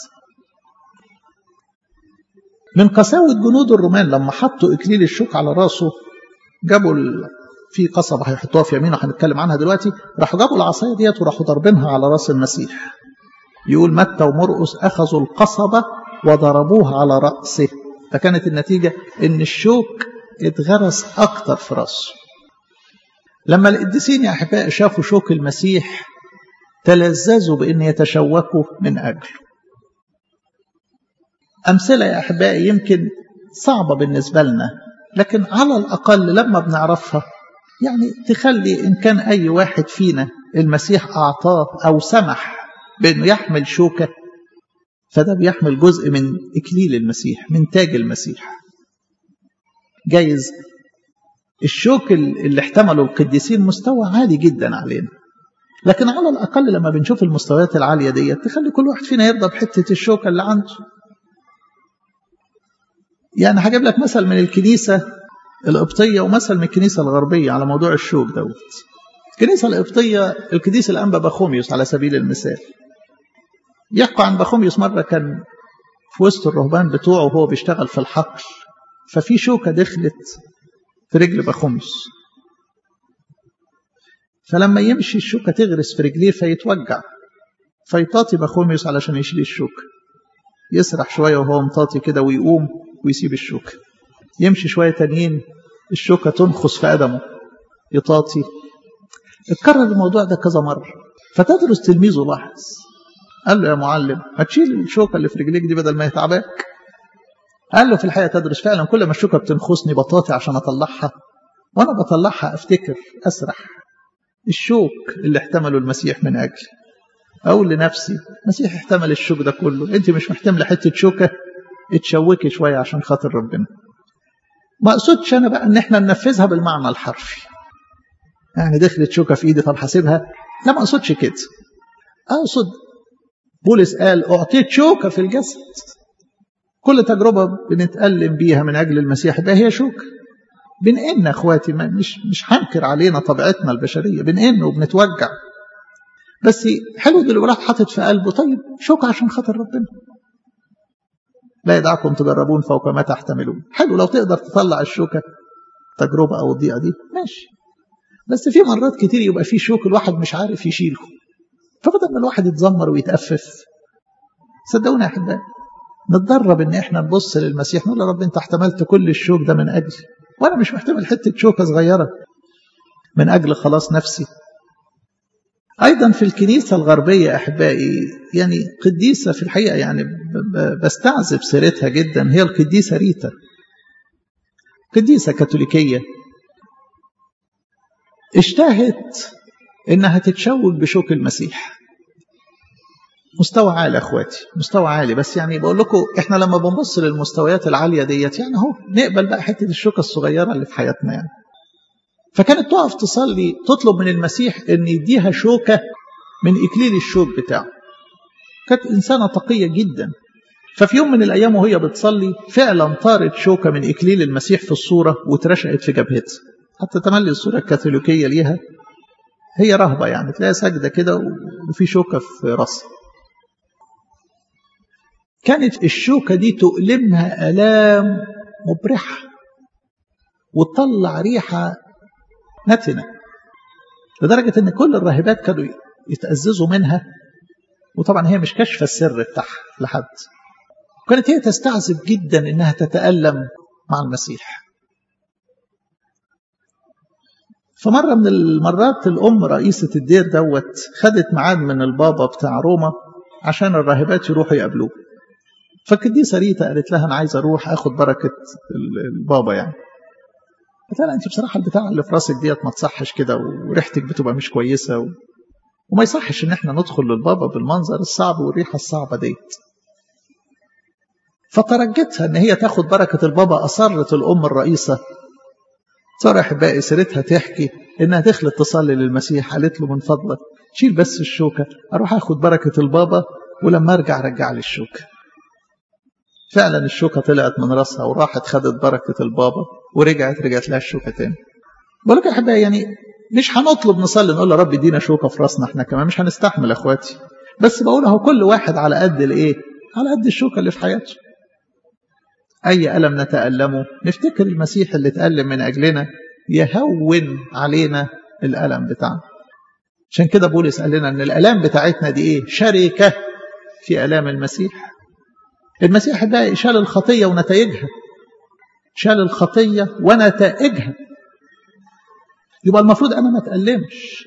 من قساوة جنود الرومان لما حطوا إكليل الشوك على راسه جابوا ال... في قصبة هيحطوها في يمينه هنتكلم عنها دلوقتي راحوا جابوا العصاية ديت وراحوا ضاربينها على راس المسيح يقول متى ومرقس أخذوا القصبة وضربوها على رأسه فكانت النتيجة إن الشوك اتغرس أكتر في راسه لما القديسين يا أحبائي شافوا شوك المسيح تلذذوا بأن يتشوكوا من أجله أمثلة يا أحبائي يمكن صعبة بالنسبة لنا لكن على الأقل لما بنعرفها يعني تخلي إن كان أي واحد فينا المسيح أعطاه أو سمح بأنه يحمل شوكة فده بيحمل جزء من إكليل المسيح من تاج المسيح جايز الشوك اللي احتمله القديسين مستوى عالي جدا علينا لكن على الأقل لما بنشوف المستويات العالية دي تخلي كل واحد فينا يرضى بحتة الشوكة اللي عنده يعني هجيب لك مثل من الكنيسة القبطية ومثل من الكنيسة الغربية على موضوع الشوك دوت الكنيسة القبطية القديس الأنبا بخوميوس على سبيل المثال يحكوا عن بخوميوس مرة كان في وسط الرهبان بتوعه وهو بيشتغل في الحقل ففي شوكة دخلت في رجل بخوميوس فلما يمشي الشوكة تغرس في رجليه فيتوجع فيطاطي بخوميوس علشان يشيل الشوكة يسرح شوية وهو مطاطي كده ويقوم ويسيب الشوكة يمشي شوية تانيين الشوكة تنخص في قدمه يطاطي اتكرر الموضوع ده كذا مرة فتدرس تلميذه لاحظ قال له يا معلم ما تشيل الشوكة اللي في رجليك دي بدل ما يتعبك قال له في الحقيقة تدرس فعلا كل ما الشوكة بتنخسني بطاطي عشان أطلعها وأنا بطلعها أفتكر أسرح الشوك اللي احتمله المسيح من أجلي أقول لنفسي المسيح احتمل الشوك ده كله أنت مش محتملة حتة شوكة اتشوكي شوية عشان خاطر ربنا ما أقصدش أنا بقى إن إحنا ننفذها بالمعنى الحرفي يعني دخلت شوكة في إيدي طب هسيبها لا ما أقصدش كده أقصد بولس قال أعطيت شوكة في الجسد كل تجربة بنتألم بيها من أجل المسيح ده هي شوكة بنئن اخواتي ما مش مش هنكر علينا طبيعتنا البشريه بنئن وبنتوجع بس حلو ده الواحد حاطط في قلبه طيب شوكة عشان خاطر ربنا لا يدعكم تجربون فوق ما تحتملون حلو لو تقدر تطلع الشوكة تجربة أو الضيقة دي ماشي بس في مرات كتير يبقى في شوك الواحد مش عارف يشيله فبدل ما الواحد يتذمر ويتأفف صدقوني يا أحبائي نتدرب إن إحنا نبص للمسيح نقول يا رب أنت احتملت كل الشوك ده من أجلي وأنا مش محتمل حتة شوكة صغيرة من أجل خلاص نفسي أيضا في الكنيسة الغربية أحبائي يعني قديسة في الحقيقة يعني بستعذب سيرتها جدا هي القديسة ريتا قديسة كاثوليكية اشتهت إنها تتشوك بشوك المسيح مستوى عالي اخواتي مستوى عالي بس يعني بقول لكم احنا لما بنبص للمستويات العاليه ديت يعني اهو نقبل بقى حته الشوكه الصغيره اللي في حياتنا يعني فكانت تقف تصلي تطلب من المسيح ان يديها شوكه من اكليل الشوك بتاعه كانت انسانه تقيه جدا ففي يوم من الايام وهي بتصلي فعلا طارت شوكه من اكليل المسيح في الصوره واترشقت في جبهتها حتى تملي الصوره الكاثوليكيه ليها هي رهبه يعني تلاقيها ساجده كده وفي شوكه في راسها كانت الشوكة دي تؤلمها آلام مبرحة وتطلع ريحة نتنة لدرجة إن كل الراهبات كانوا يتأززوا منها وطبعا هي مش كشف السر بتاعها لحد وكانت هي تستعذب جدا إنها تتألم مع المسيح فمرة من المرات الأم رئيسة الدير دوت خدت ميعاد من البابا بتاع روما عشان الراهبات يروحوا يقابلوه فالقديسة ريتا قالت لها أنا عايز أروح أخد بركة البابا يعني قلت لها أنت بصراحة البتاع اللي في راسك ديت ما تصحش كده وريحتك بتبقى مش كويسة و... وما يصحش إن إحنا ندخل للبابا بالمنظر الصعب والريحة الصعبة ديت فترجتها إن هي تاخد بركة البابا أصرت الأم الرئيسة صار أحبائي سيرتها تحكي إنها دخلت تصلي للمسيح قالت له من فضلك شيل بس الشوكة أروح أخد بركة البابا ولما أرجع رجع لي الشوكة فعلا الشوكة طلعت من راسها وراحت خدت بركة البابا ورجعت رجعت لها الشوكة تاني بقول لك يا احبائي يعني مش هنطلب نصلي نقول يا رب ادينا شوكة في راسنا احنا كمان مش هنستحمل اخواتي بس بقول اهو كل واحد على قد الايه على قد الشوكة اللي في حياته اي ألم نتألمه نفتكر المسيح اللي اتألم من اجلنا يهون علينا الألم بتاعنا عشان كده بولس قال لنا ان الالام بتاعتنا دي ايه شركة في الام المسيح المسيح ده شال الخطية ونتائجها شال الخطية ونتائجها يبقى المفروض أنا ما أتألمش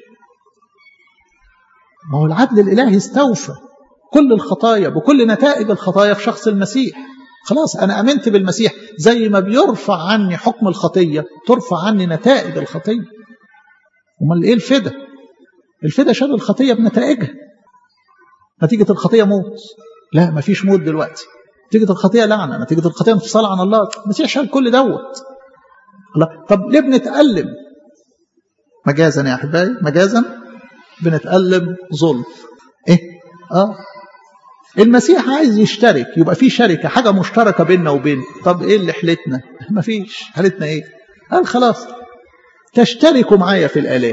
ما هو العدل الإلهي استوفى كل الخطايا بكل نتائج الخطايا في شخص المسيح خلاص أنا أمنت بالمسيح زي ما بيرفع عني حكم الخطية ترفع عني نتائج الخطية أمال إيه الفدا الفدا شال الخطية بنتائجها نتيجة الخطية موت لا ما فيش موت دلوقتي نتيجة الخطية لعنة نتيجة الخطية انفصال عن الله المسيح شال كل دوت الله طب ليه بنتألم مجازا يا أحبائي مجازا بنتألم ظلم إيه آه المسيح عايز يشترك يبقى في شركة حاجة مشتركة بيننا وبين طب إيه اللي حلتنا ما فيش حلتنا إيه قال خلاص تشتركوا معايا في الآلام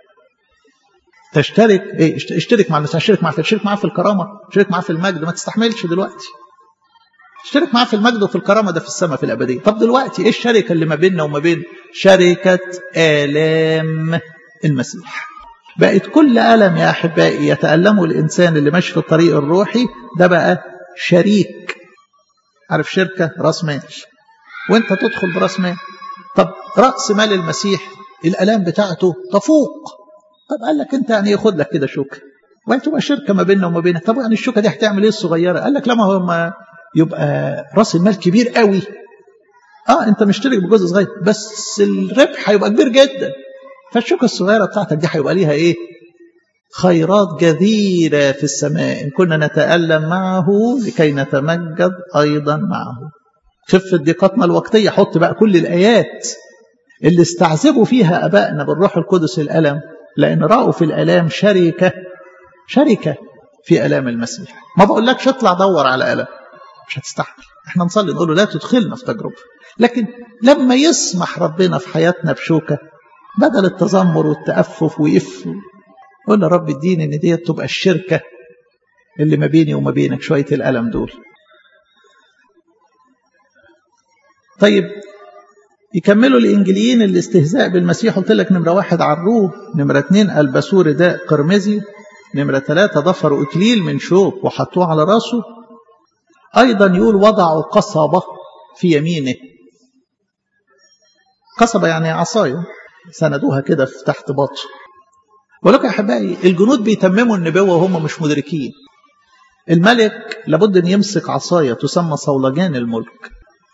تشترك ايه اشترك مع المسيح اشترك معاه اشترك معاه في الكرامه اشترك معاه في المجد ما تستحملش دلوقتي اشترك معاه في المجد وفي الكرامه ده في السماء في الابديه طب دلوقتي ايه الشركه اللي ما بيننا وما بين شركه الام المسيح بقت كل الم يا احبائي يتالمه الانسان اللي ماشي في الطريق الروحي ده بقى شريك عارف شركه راس مال وانت تدخل براس مال طب راس مال المسيح الالام بتاعته تفوق طب قال لك انت يعني ياخد لك كده شوكه وهي تبقى شركه ما بيننا وما بينك طب يعني الشوكه دي هتعمل ايه الصغيره قال لك لما هو ما يبقى راس المال كبير قوي اه انت مشترك بجزء صغير بس الربح هيبقى كبير جدا فالشوكه الصغيره بتاعتك دي هيبقى ليها ايه خيرات جذيره في السماء ان كنا نتالم معه لكي نتمجد ايضا معه خفة ضيقتنا الوقتيه حط بقى كل الايات اللي استعذبوا فيها ابائنا بالروح القدس الالم لان راوا في الالام شركه شركه في الام المسيح ما بقولكش اطلع دور على الم مش هتستحمل احنا نصلي نقول له لا تدخلنا في تجربه لكن لما يسمح ربنا في حياتنا بشوكه بدل التذمر والتأفف ويف قول يا رب اديني ان ديت تبقى الشركه اللي ما بيني وما بينك شويه الالم دول طيب يكملوا الانجليين الاستهزاء بالمسيح قلت لك نمره واحد عروه نمره اتنين البسوه رداء قرمزي نمره ثلاثه ضفروا اكليل من شوك وحطوه على راسه ايضا يقول وضعوا قصبه في يمينه قصبه يعني عصايه سندوها كده في تحت باطه ولكن يا احبائي الجنود بيتمموا النبوه وهم مش مدركين الملك لابد ان يمسك عصايه تسمى صولجان الملك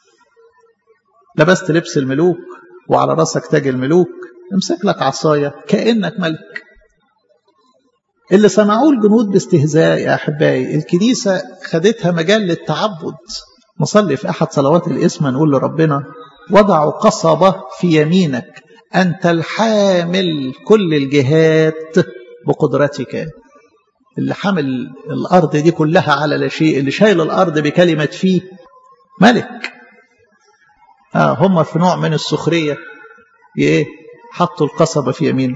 لبست لبس الملوك وعلى راسك تاج الملوك امسك لك عصايه كانك ملك اللي صنعوه الجنود باستهزاء يا احبائي الكنيسه خدتها مجال للتعبد نصلي في احد صلوات الاسم نقول لربنا وضعوا قصبه في يمينك انت الحامل كل الجهات بقدرتك اللي حامل الارض دي كلها على لا شيء اللي شايل الارض بكلمه فيه ملك آه هم في نوع من السخريه ايه حطوا القصبه في يمينه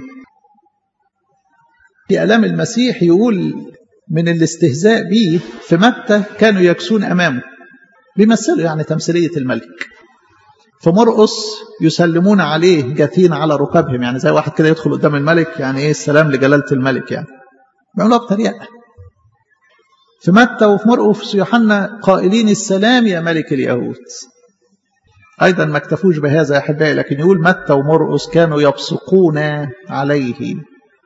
في الام المسيح يقول من الاستهزاء به في متى كانوا يكسون امامه بيمثلوا يعني تمثيليه الملك في مرقس يسلمون عليه جاثين على ركابهم يعني زي واحد كده يدخل قدام الملك يعني ايه السلام لجلاله الملك يعني بيعملوها بطريقه في متى وفي مرقس يوحنا قائلين السلام يا ملك اليهود ايضا ما اكتفوش بهذا يا احبائي لكن يقول متى ومرقس كانوا يبصقون عليه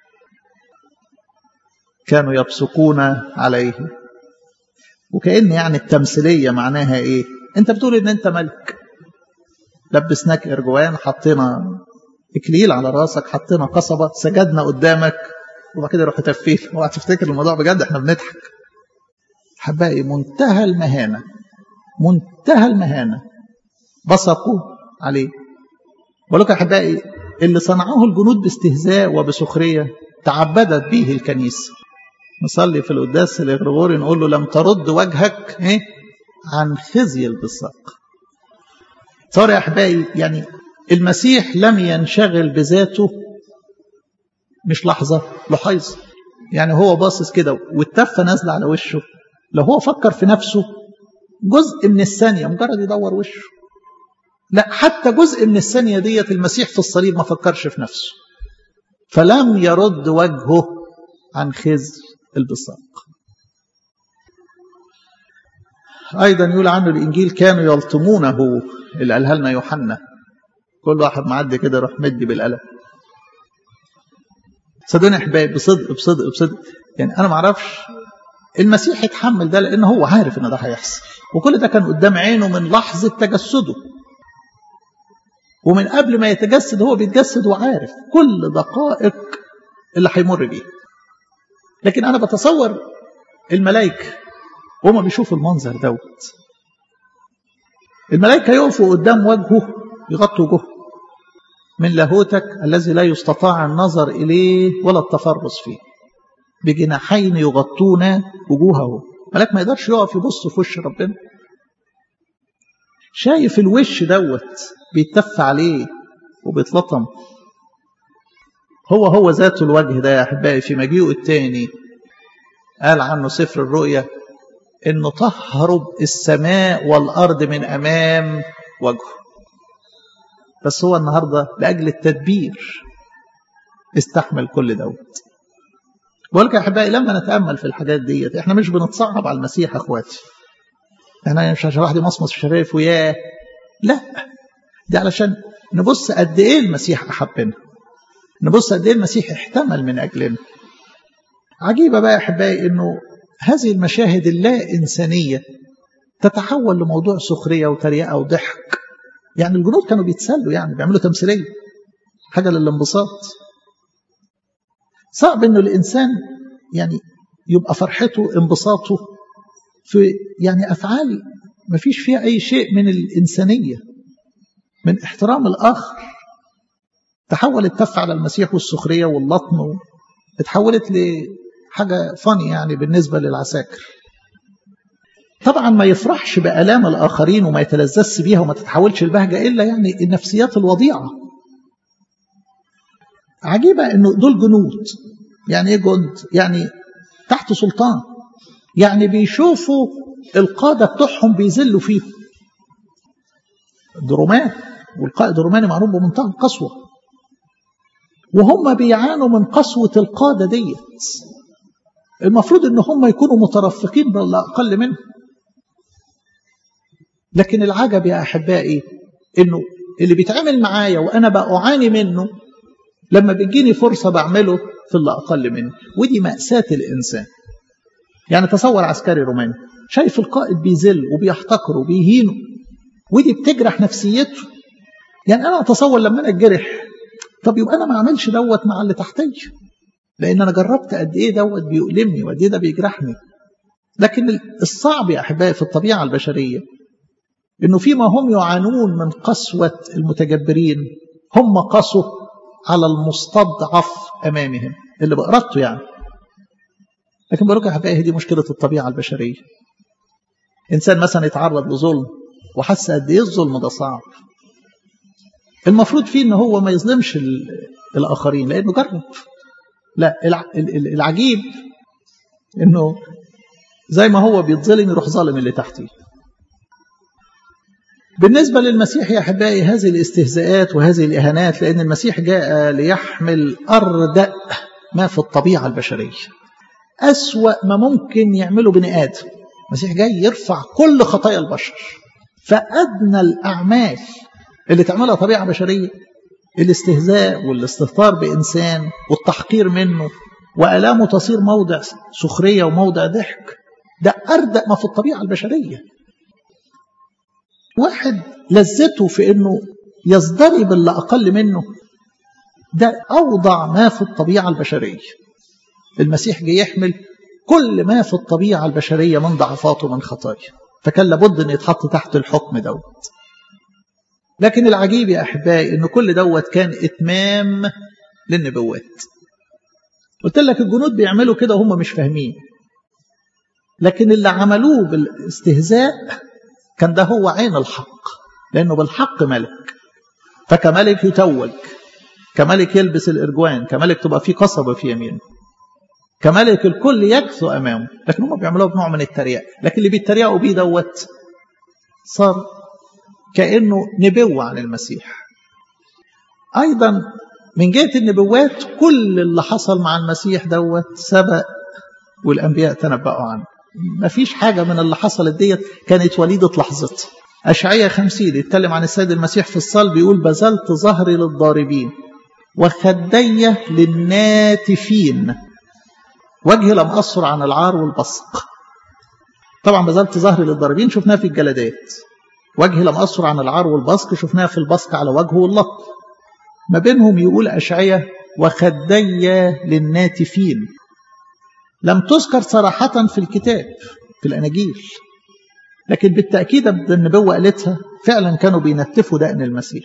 كانوا يبصقون عليه وكأن يعني التمثيلية معناها ايه انت بتقول ان انت ملك لبسناك ارجوان حطينا اكليل على راسك حطينا قصبة سجدنا قدامك وبعد كده روح تفيت اوعى تفتكر الموضوع بجد احنا بنضحك حبائي منتهى المهانة منتهى المهانة بصقوا عليه بقول لك احبائي اللي صنعوه الجنود باستهزاء وبسخرية تعبدت به الكنيسة نصلي في القداس الإغريغوري نقول له لم ترد وجهك ايه عن خزي البصاق صار يا أحبائي يعني المسيح لم ينشغل بذاته مش لحظة لحيظ يعني هو باصص كده والتفة نازلة على وشه لو هو فكر في نفسه جزء من الثانية مجرد يدور وشه لا حتى جزء من الثانية ديت المسيح في الصليب ما فكرش في نفسه فلم يرد وجهه عن خزي البصاق أيضا يقول عنه الإنجيل كانوا يلطمونه اللي قالها لنا يوحنا كل واحد معدي كده يروح مدي بالقلم صدقوني يا احبائي بصدق بصدق بصدق يعني انا ما اعرفش المسيح اتحمل ده لان هو عارف ان ده هيحصل وكل ده كان قدام عينه من لحظه تجسده ومن قبل ما يتجسد هو بيتجسد وعارف كل دقائق اللي هيمر بيه لكن انا بتصور الملائكه وهم بيشوفوا المنظر دوت الملائكه يقفوا قدام وجهه يغطوا وجهه من لاهوتك الذي لا يستطاع النظر اليه ولا التفرس فيه بجناحين يغطون وجوهه ملاك ما يقدرش يقف يبص في وش ربنا شايف الوش دوت بيتف عليه وبيتلطم هو هو ذات الوجه ده يا احبائي في مجيئه الثاني قال عنه سفر الرؤيا انه تهرب السماء والارض من امام وجهه بس هو النهارده لاجل التدبير استحمل كل دوت بقول لك يا احبائي لما نتامل في الحاجات ديت احنا مش بنتصعب على المسيح اخواتي احنا مش عشان واحد يمصمص الشفايف وياه لا دي علشان نبص قد ايه المسيح احبنا نبص قد ايه المسيح احتمل من اجلنا عجيبه بقى يا احبائي انه هذه المشاهد اللا انسانيه تتحول لموضوع سخريه وتريقه وضحك يعني الجنود كانوا بيتسلوا يعني بيعملوا تمثيليه حاجه للانبساط صعب انه الانسان يعني يبقى فرحته انبساطه في يعني افعال ما فيش فيها اي شيء من الانسانيه من احترام الاخر تحول التف على المسيح والسخريه واللطم اتحولت لحاجه فاني يعني بالنسبه للعساكر طبعا ما يفرحش بآلام الآخرين وما يتلذذش بيها وما تتحولش البهجة إلا يعني النفسيات الوضيعة عجيبة إنه دول جنود يعني إيه جند؟ يعني تحت سلطان يعني بيشوفوا القادة بتوعهم بيذلوا فيهم الرومان والقائد الروماني معروف بمنتهى القسوة وهم بيعانوا من قسوة القادة ديت المفروض ان هم يكونوا مترفقين بالأقل منهم لكن العجب يا أحبائي انه اللي بيتعامل معايا وأنا بأعاني منه لما بيجيني فرصة بعمله في اللي أقل منه ودي مأساة الإنسان يعني تصور عسكري روماني شايف القائد بيذل وبيحتقره وبيهينه ودي بتجرح نفسيته يعني أنا أتصور لما أنا أتجرح طب يبقى أنا ما أعملش دوت مع اللي تحتي لأن أنا جربت قد إيه دوت بيؤلمني وقد إيه ده بيجرحني لكن الصعب يا أحبائي في الطبيعة البشرية إنه فيما هم يعانون من قسوة المتجبرين هم قسوا على المستضعف أمامهم اللي بإرادته يعني لكن بقول لكم يا حبايبي دي مشكلة الطبيعة البشرية إنسان مثلا يتعرض لظلم وحس قد إيه الظلم ده صعب المفروض فيه إن هو ما يظلمش الآخرين لأنه جرب لا العجيب إنه زي ما هو بيتظلم يروح ظالم اللي تحتيه بالنسبة للمسيح يا أحبائي هذه الاستهزاءات وهذه الإهانات لأن المسيح جاء ليحمل أردأ ما في الطبيعة البشرية أسوأ ما ممكن يعمله بني آدم المسيح جاي يرفع كل خطايا البشر فأدنى الأعمال اللي تعملها طبيعة بشرية الاستهزاء والاستهتار بإنسان والتحقير منه وألامه تصير موضع سخرية وموضع ضحك ده أردأ ما في الطبيعة البشرية واحد لذته في انه يزدري باللي اقل منه ده اوضع ما في الطبيعه البشريه المسيح جه يحمل كل ما في الطبيعه البشريه من ضعفات ومن خطايا فكان لابد ان يتحط تحت الحكم دوت لكن العجيب يا احبائي ان كل دوت كان اتمام للنبوات قلت لك الجنود بيعملوا كده وهم مش فاهمين لكن اللي عملوه بالاستهزاء كان ده هو عين الحق لأنه بالحق ملك فكملك يتوج كملك يلبس الإرجوان كملك تبقى في قصبة في يمينه كملك الكل يكثو أمامه لكن هم بيعملوها بنوع من الترياق لكن اللي بيتريقوا بيه دوت صار كأنه نبوة عن المسيح أيضا من جهة النبوات كل اللي حصل مع المسيح دوت سبق والأنبياء تنبأوا عنه ما فيش حاجة من اللي حصلت ديت كانت وليدة لحظتها أشعية خمسين يتكلم عن السيد المسيح في الصلب بيقول بذلت ظهري للضاربين وخدي للناتفين وجهي لم أصر عن العار والبصق طبعا بذلت ظهري للضاربين شفناها في الجلدات وجهي لم أصر عن العار والبصق شفناها في البصق على وجهه واللط ما بينهم يقول أشعية وخدي للناتفين لم تذكر صراحة في الكتاب في الأناجيل لكن بالتأكيد النبوة قالتها فعلا كانوا بينتفوا دقن المسيح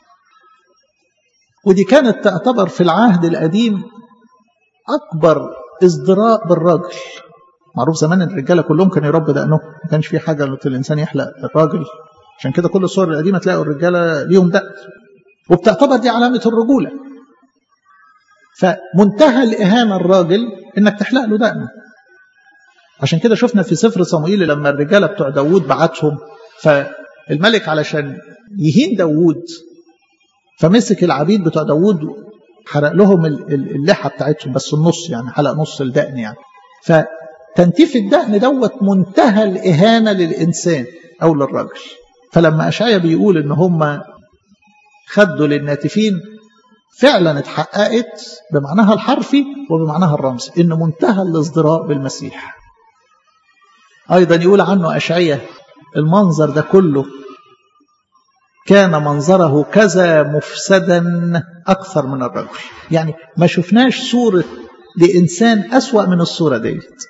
ودي كانت تعتبر في العهد القديم أكبر ازدراء بالراجل معروف زمان الرجالة كلهم كانوا يربوا دقنهم ما كانش في حاجة إن الإنسان يحلق الراجل عشان كده كل الصور القديمة تلاقوا الرجالة ليهم دقن وبتعتبر دي علامة الرجولة فمنتهى الإهانة الراجل إنك تحلق له دقنه عشان كده شفنا في سفر صموئيل لما الرجالة بتوع داوود بعتهم فالملك علشان يهين داوود فمسك العبيد بتوع داوود حرق لهم اللحى بتاعتهم بس النص يعني حلق نص الدقن يعني فتنتيف الدقن دوت منتهى الإهانة للإنسان أو للرجل فلما أشعيا بيقول إن هم خدوا للناتفين فعلا اتحققت بمعناها الحرفي وبمعناها الرمزي إن منتهى الازدراء بالمسيح أيضا يقول عنه أشعية المنظر ده كله كان منظره كذا مفسدا أكثر من الرجل يعني ما شفناش صورة لإنسان أسوأ من الصورة ديت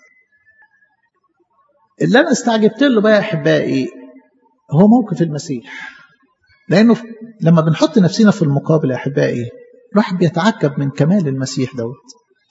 اللي أنا استعجبت له بقى يا أحبائي هو موقف المسيح لأنه لما بنحط نفسنا في المقابل يا أحبائي الواحد بيتعجب من كمال المسيح دوت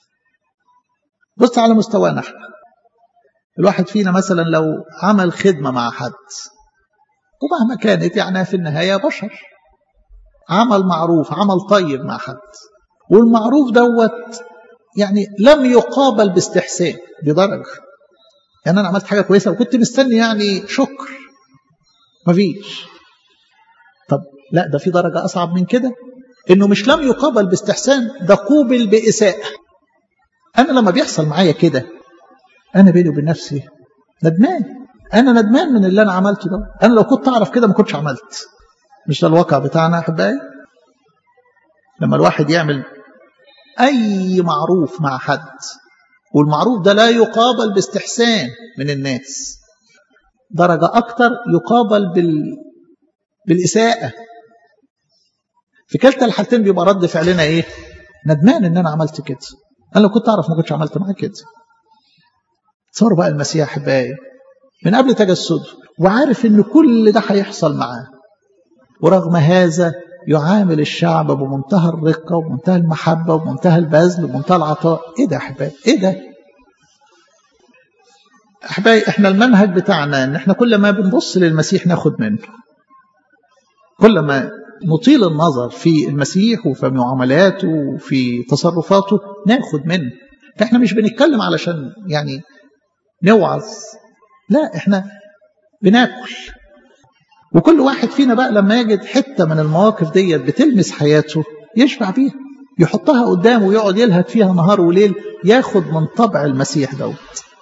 بص على مستوانا احنا الواحد فينا مثلا لو عمل خدمة مع حد ومهما كانت يعني في النهاية بشر عمل معروف عمل طيب مع حد والمعروف دوت يعني لم يقابل باستحسان بدرجة يعني أنا عملت حاجة كويسة وكنت مستني يعني شكر مفيش طب لا ده في درجة أصعب من كده إنه مش لم يقابل باستحسان ده قوبل بإساءة أنا لما بيحصل معايا كده أنا بيني وبين نفسي ندمان أنا ندمان من اللي أنا عملته ده أنا لو كنت أعرف كده ما كنتش عملت مش ده الواقع بتاعنا يا أحبائي لما الواحد يعمل أي معروف مع حد والمعروف ده لا يقابل باستحسان من الناس درجة أكتر يقابل بال... بالإساءة في كلتا الحالتين بيبقى رد فعلنا إيه ندمان إن أنا عملت كده أنا لو كنت أعرف ما كنتش عملت معاه كده صار بقى المسيح أحبائي من قبل تجسده وعارف إن كل ده هيحصل معاه ورغم هذا يعامل الشعب بمنتهى الرقة ومنتهى المحبة ومنتهى البذل ومنتهى العطاء ايه ده يا احبائي ايه ده احبائي احنا المنهج بتاعنا ان احنا كل ما بنبص للمسيح ناخد منه كل ما نطيل النظر في المسيح وفي معاملاته وفي تصرفاته ناخد منه احنا مش بنتكلم علشان يعني نوعظ لا احنا بناكل وكل واحد فينا بقى لما يجد حتة من المواقف ديت بتلمس حياته يشبع بيها يحطها قدامه ويقعد يلهث فيها نهار وليل ياخد من طبع المسيح دوت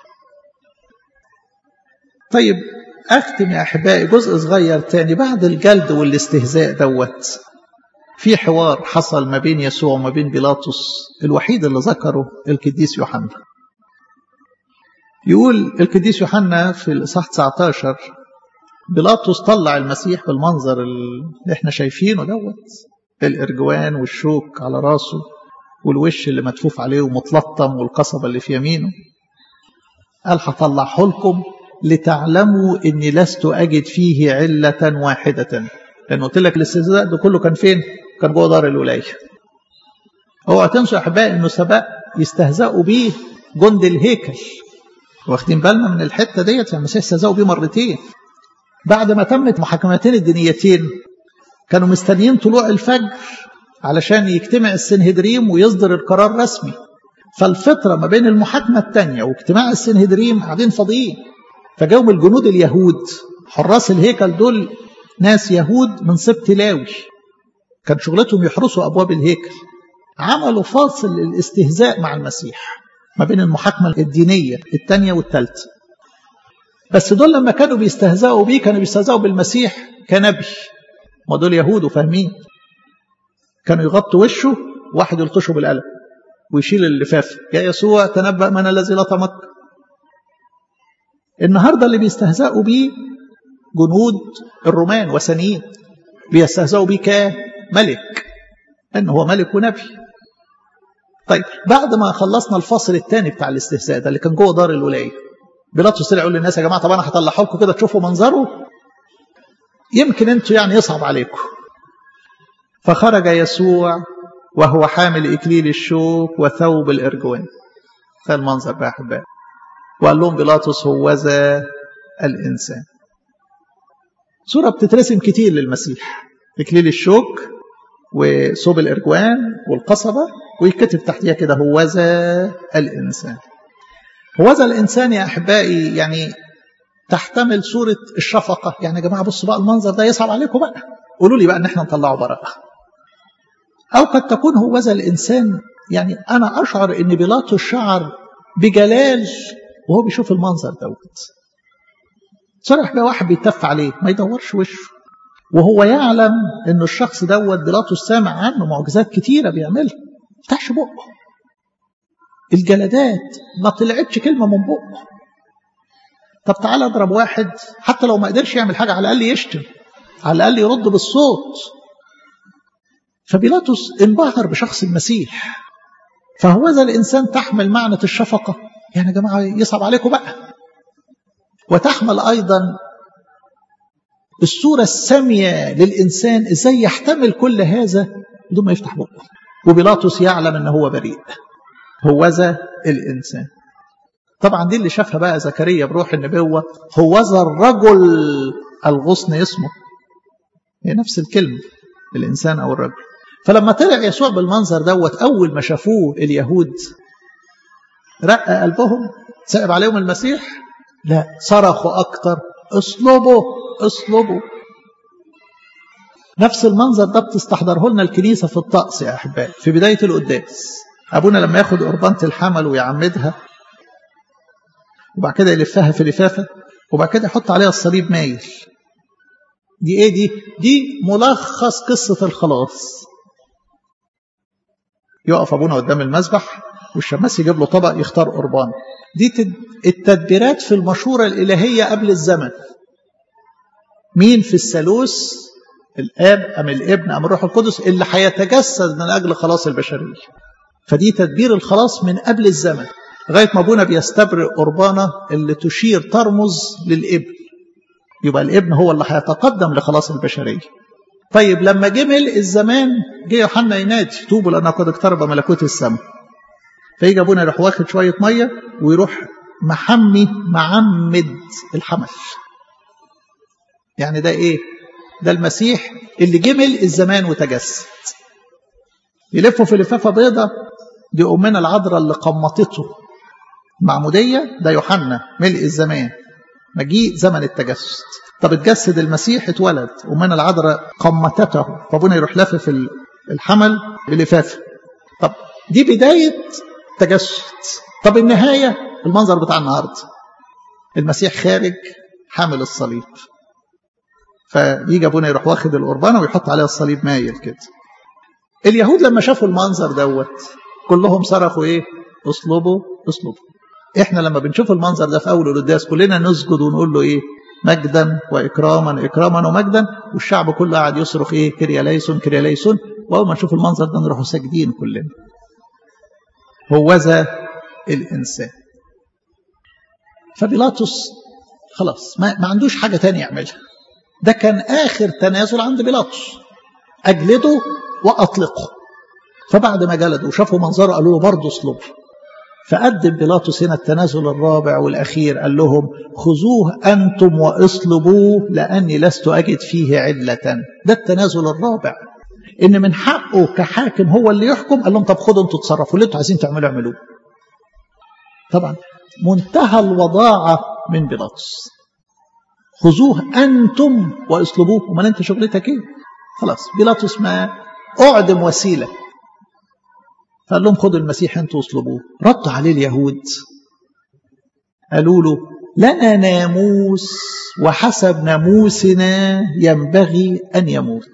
طيب أختم يا أحبائي جزء صغير تاني بعد الجلد والاستهزاء دوت في حوار حصل ما بين يسوع وما بين بيلاطس الوحيد اللي ذكره القديس يوحنا يقول القديس يوحنا في الإصحاح 19 بيلاطس طلع المسيح بالمنظر اللي احنا شايفينه دوت الارجوان والشوك على راسه والوش اللي مدفوف عليه ومتلطم والقصبة اللي في يمينه قال هطلعه لكم لتعلموا اني لست اجد فيه علة واحدة لان قلت لك الاستهزاء ده كله كان فين؟ كان جوه دار الولاية اوعى تنسوا يا احبائي انه سبق يستهزئوا بيه جند الهيكل واخدين بالنا من الحته ديت يعني المسيح استهزأوا بيه مرتين بعد ما تمت محاكمتين الدينيتين كانوا مستنيين طلوع الفجر علشان يجتمع السنهدريم ويصدر القرار رسمي فالفترة ما بين المحاكمة الثانية واجتماع السنهدريم قاعدين فاضيين فجاهم الجنود اليهود حراس الهيكل دول ناس يهود من سبط لاوي كان شغلتهم يحرسوا أبواب الهيكل عملوا فاصل للاستهزاء مع المسيح ما بين المحاكمة الدينية الثانية والثالثة بس دول لما كانوا بيستهزئوا بيه كانوا بيستهزئوا بالمسيح كنبي ما دول يهود وفاهمين كانوا يغطوا وشه واحد يلطشه بالقلم ويشيل اللفاف يا يسوع تنبأ من الذي لطمك النهارده اللي بيستهزئوا بيه جنود الرومان وثنيين بيستهزئوا بيه كملك انه هو ملك ونبي طيب بعد ما خلصنا الفصل الثاني بتاع الاستهزاء ده اللي كان جوه دار الولايه بيلاطس طلع يقول للناس يا جماعه طب انا هطلعه لكم كده تشوفوا منظره يمكن انتوا يعني يصعب عليكم فخرج يسوع وهو حامل اكليل الشوك وثوب الارجوان ده المنظر بقى احبائي وقال لهم بيلاطس هوذا الانسان صوره بتترسم كتير للمسيح اكليل الشوك وثوب الارجوان والقصبه ويكتب تحتيها كده هوذا الانسان هوذا الإنسان يا أحبائي يعني تحتمل صورة الشفقة يعني يا جماعة بصوا بقى المنظر ده يصعب عليكم بقى قولوا لي بقى ان احنا نطلعه براءة أو قد تكون هوذا الإنسان يعني أنا أشعر إن بيلاطس شعر بجلال وهو بيشوف المنظر دوت صرح بقى واحد بيتف عليه ما يدورش وشه وهو يعلم ان الشخص دوت بيلاطس سامع عنه معجزات كتيره بيعملها ما فتحش بقه الجلدات ما طلعتش كلمه من بقه طب تعالى اضرب واحد حتى لو ما قدرش يعمل حاجه على الاقل يشتم على الاقل يرد بالصوت فبيلاطس انبهر بشخص المسيح فهوذا الانسان تحمل معنى الشفقه يعني يا جماعه يصعب عليكم بقى وتحمل ايضا الصوره الساميه للانسان ازاي يحتمل كل هذا بدون ما يفتح بقه وبيلاطس يعلم ان هو بريء هوذا الانسان طبعا دي اللي شافها بقى زكريا بروح النبوه هوذا الرجل الغصن اسمه هي نفس الكلمه الانسان او الرجل فلما طلع يسوع بالمنظر دوت اول ما شافوه اليهود رق قلبهم صعب عليهم المسيح لا صرخوا اكتر اصلبوا اصلبوا نفس المنظر ده بتستحضره لنا الكنيسه في الطقس يا احبائي في بدايه القداس ابونا لما ياخد قربانه الحمل ويعمدها وبعد كده يلفها في لفافه وبعد كده يحط عليها الصليب مايل دي ايه دي دي ملخص قصه الخلاص يقف ابونا قدام المذبح والشماس يجيب له طبق يختار قربان دي التدبيرات في المشوره الالهيه قبل الزمن مين في الثالوث الاب ام الابن ام الروح القدس اللي هيتجسد من اجل خلاص البشريه فدي تدبير الخلاص من قبل الزمن لغايه ما ابونا بيستبرئ قربانه اللي تشير ترمز للابن يبقى الابن هو اللي هيتقدم لخلاص البشريه طيب لما جه ملء الزمان جه يوحنا ينادي توبوا لان قد اقترب ملكوت السماء فيجي ابونا يروح واخد شويه ميه ويروح محمي معمد الحمل يعني ده ايه ده المسيح اللي جه ملء الزمان وتجسد يلفوا في لفافه بيضة دي امنا العذراء اللي قمطته معموديه ده يوحنا ملء الزمان مجيء زمن التجسد طب اتجسد المسيح اتولد امنا العذراء قمتته فابونا يروح لافف الحمل بلفافه طب دي بدايه تجسد طب النهايه المنظر بتاع النهارده المسيح خارج حامل الصليب فيجي ابونا يروح واخد القربانه ويحط عليها الصليب مايل كده اليهود لما شافوا المنظر دوت كلهم صرخوا ايه اصلبوا اصلبوا احنا لما بنشوف المنظر ده في اول القداس كلنا نسجد ونقول له ايه مجدا واكراما اكراما ومجدا والشعب كله قاعد يصرخ ايه كريا ليسون كريا ليسون واول ما نشوف المنظر ده نروح ساجدين كلنا هوذا الانسان فبيلاطس خلاص ما, ما عندوش حاجه تانية يعملها ده كان اخر تنازل عند بيلاطس اجلده واطلقه فبعد ما جلده وشافوا منظره قالوا له برضه اصلبه فقدم بيلاطس هنا التنازل الرابع والأخير قال لهم خذوه أنتم واصلبوه لأني لست أجد فيه علة ده التنازل الرابع إن من حقه كحاكم هو اللي يحكم قال لهم طب خدوا أنتوا تصرفوا اللي أنتوا عايزين تعملوا اعملوه طبعا منتهى الوضاعة من بيلاطس خذوه أنتم واصلبوه وما أنت شغلتك إيه خلاص بيلاطس ما أعدم وسيلة فقال لهم خدوا المسيح انتوا اصلبوه رد عليه اليهود قالوا له لنا ناموس وحسب ناموسنا ينبغي ان يموت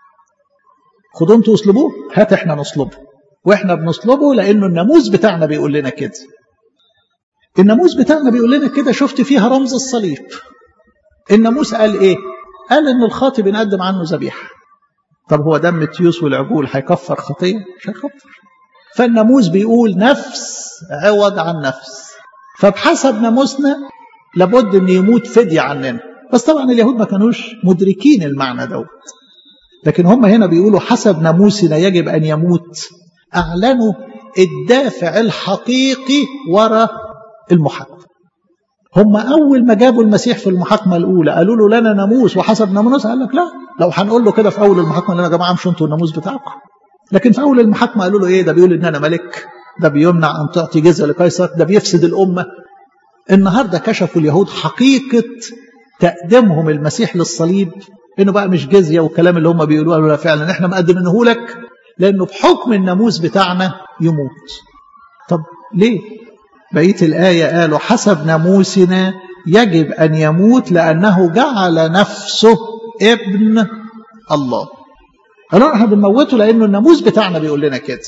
خدوا انتوا اصلبوه هات احنا نصلبه واحنا بنصلبه لانه الناموس بتاعنا بيقول لنا كده الناموس بتاعنا بيقول لنا كده شفت فيها رمز الصليب الناموس قال ايه قال ان الخاطي بنقدم عنه ذبيحه طب هو دم التيوس والعجول هيكفر خطيه مش هيكفر فالناموس بيقول نفس عوض عن نفس فبحسب ناموسنا لابد ان يموت فدية عننا بس طبعا اليهود ما كانوش مدركين المعنى دوت لكن هم هنا بيقولوا حسب ناموسنا يجب ان يموت اعلنوا الدافع الحقيقي وراء المحاكمه هم اول ما جابوا المسيح في المحاكمه الاولى قالوا له لنا ناموس وحسب ناموس قال لك لا لو هنقول له كده في اول المحاكمه لنا يا جماعه مش انتوا الناموس بتاعكم لكن في اول المحاكمه قالوا له ايه ده بيقول ان انا ملك ده بيمنع ان تعطي جزء لقيصر ده بيفسد الامه النهارده كشفوا اليهود حقيقه تقديمهم المسيح للصليب انه بقى مش جزيه والكلام اللي هم بيقولوه قالوا لا فعلا احنا مقدمينه لك لانه بحكم الناموس بتاعنا يموت طب ليه بقيه الايه قالوا حسب ناموسنا يجب ان يموت لانه جعل نفسه ابن الله قالوا احنا بنموته لانه الناموس بتاعنا بيقول لنا كده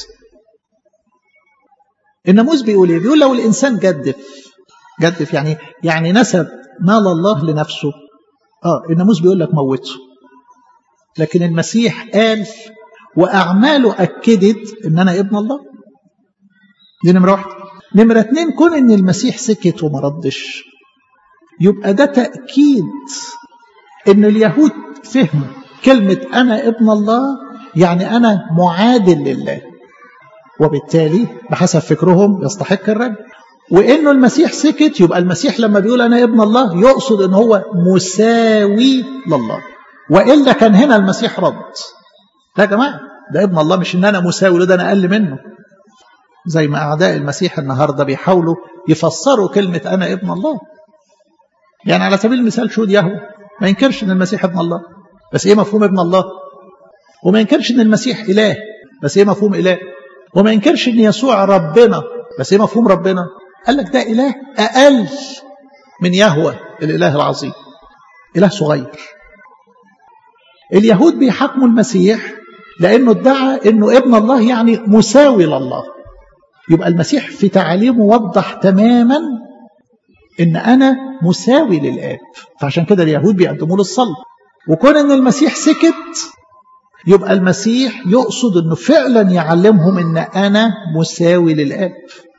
الناموس بيقول ايه بيقول لو الانسان جدف جدف يعني يعني نسب مال الله لنفسه اه الناموس بيقول لك موته لكن المسيح قال واعماله اكدت ان انا ابن الله دي نمره واحده نمره اتنين كون ان المسيح سكت وما ردش يبقى ده تاكيد ان اليهود فهموا كلمه انا ابن الله يعني انا معادل لله وبالتالي بحسب فكرهم يستحق الرد وانه المسيح سكت يبقى المسيح لما بيقول انا ابن الله يقصد ان هو مساوي لله والا كان هنا المسيح رد لا يا جماعه ده ابن الله مش ان انا مساوي له ده انا اقل منه زي ما اعداء المسيح النهارده بيحاولوا يفسروا كلمه انا ابن الله يعني على سبيل المثال شهود يهوه ما ينكرش ان المسيح ابن الله بس ايه مفهوم ابن الله وما ينكرش ان المسيح اله بس ايه مفهوم اله وما ينكرش ان يسوع ربنا بس ايه مفهوم ربنا قال لك ده اله اقل من يهوه الاله العظيم اله صغير اليهود بيحاكموا المسيح لانه ادعى انه ابن الله يعني مساوي لله يبقى المسيح في تعاليمه وضح تماما ان انا مساوي للاب فعشان كده اليهود بيقدموا له الصلب وكون ان المسيح سكت يبقى المسيح يقصد انه فعلا يعلمهم ان انا مساوي للاب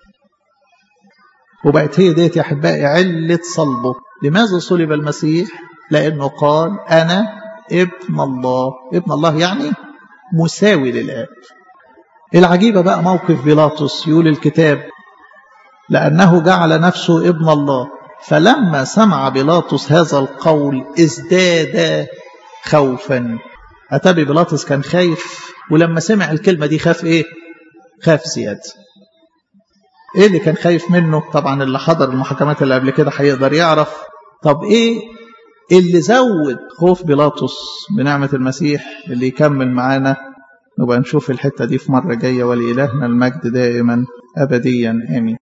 وبقت هي ديت يا احبائي عله صلبه لماذا صلب المسيح لانه قال انا ابن الله ابن الله يعني مساوي للاب العجيبه بقى موقف بيلاطس يقول الكتاب لانه جعل نفسه ابن الله فلما سمع بيلاطس هذا القول ازداد خوفا أتابي بيلاطس كان خايف ولما سمع الكلمة دي خاف إيه؟ خاف زيادة. إيه اللي كان خايف منه؟ طبعا اللي حضر المحاكمات اللي قبل كده هيقدر يعرف طب إيه اللي زود خوف بيلاطس بنعمة المسيح اللي يكمل معانا نبقى نشوف الحتة دي في مرة جاية ولإلهنا المجد دائما أبديا آمين.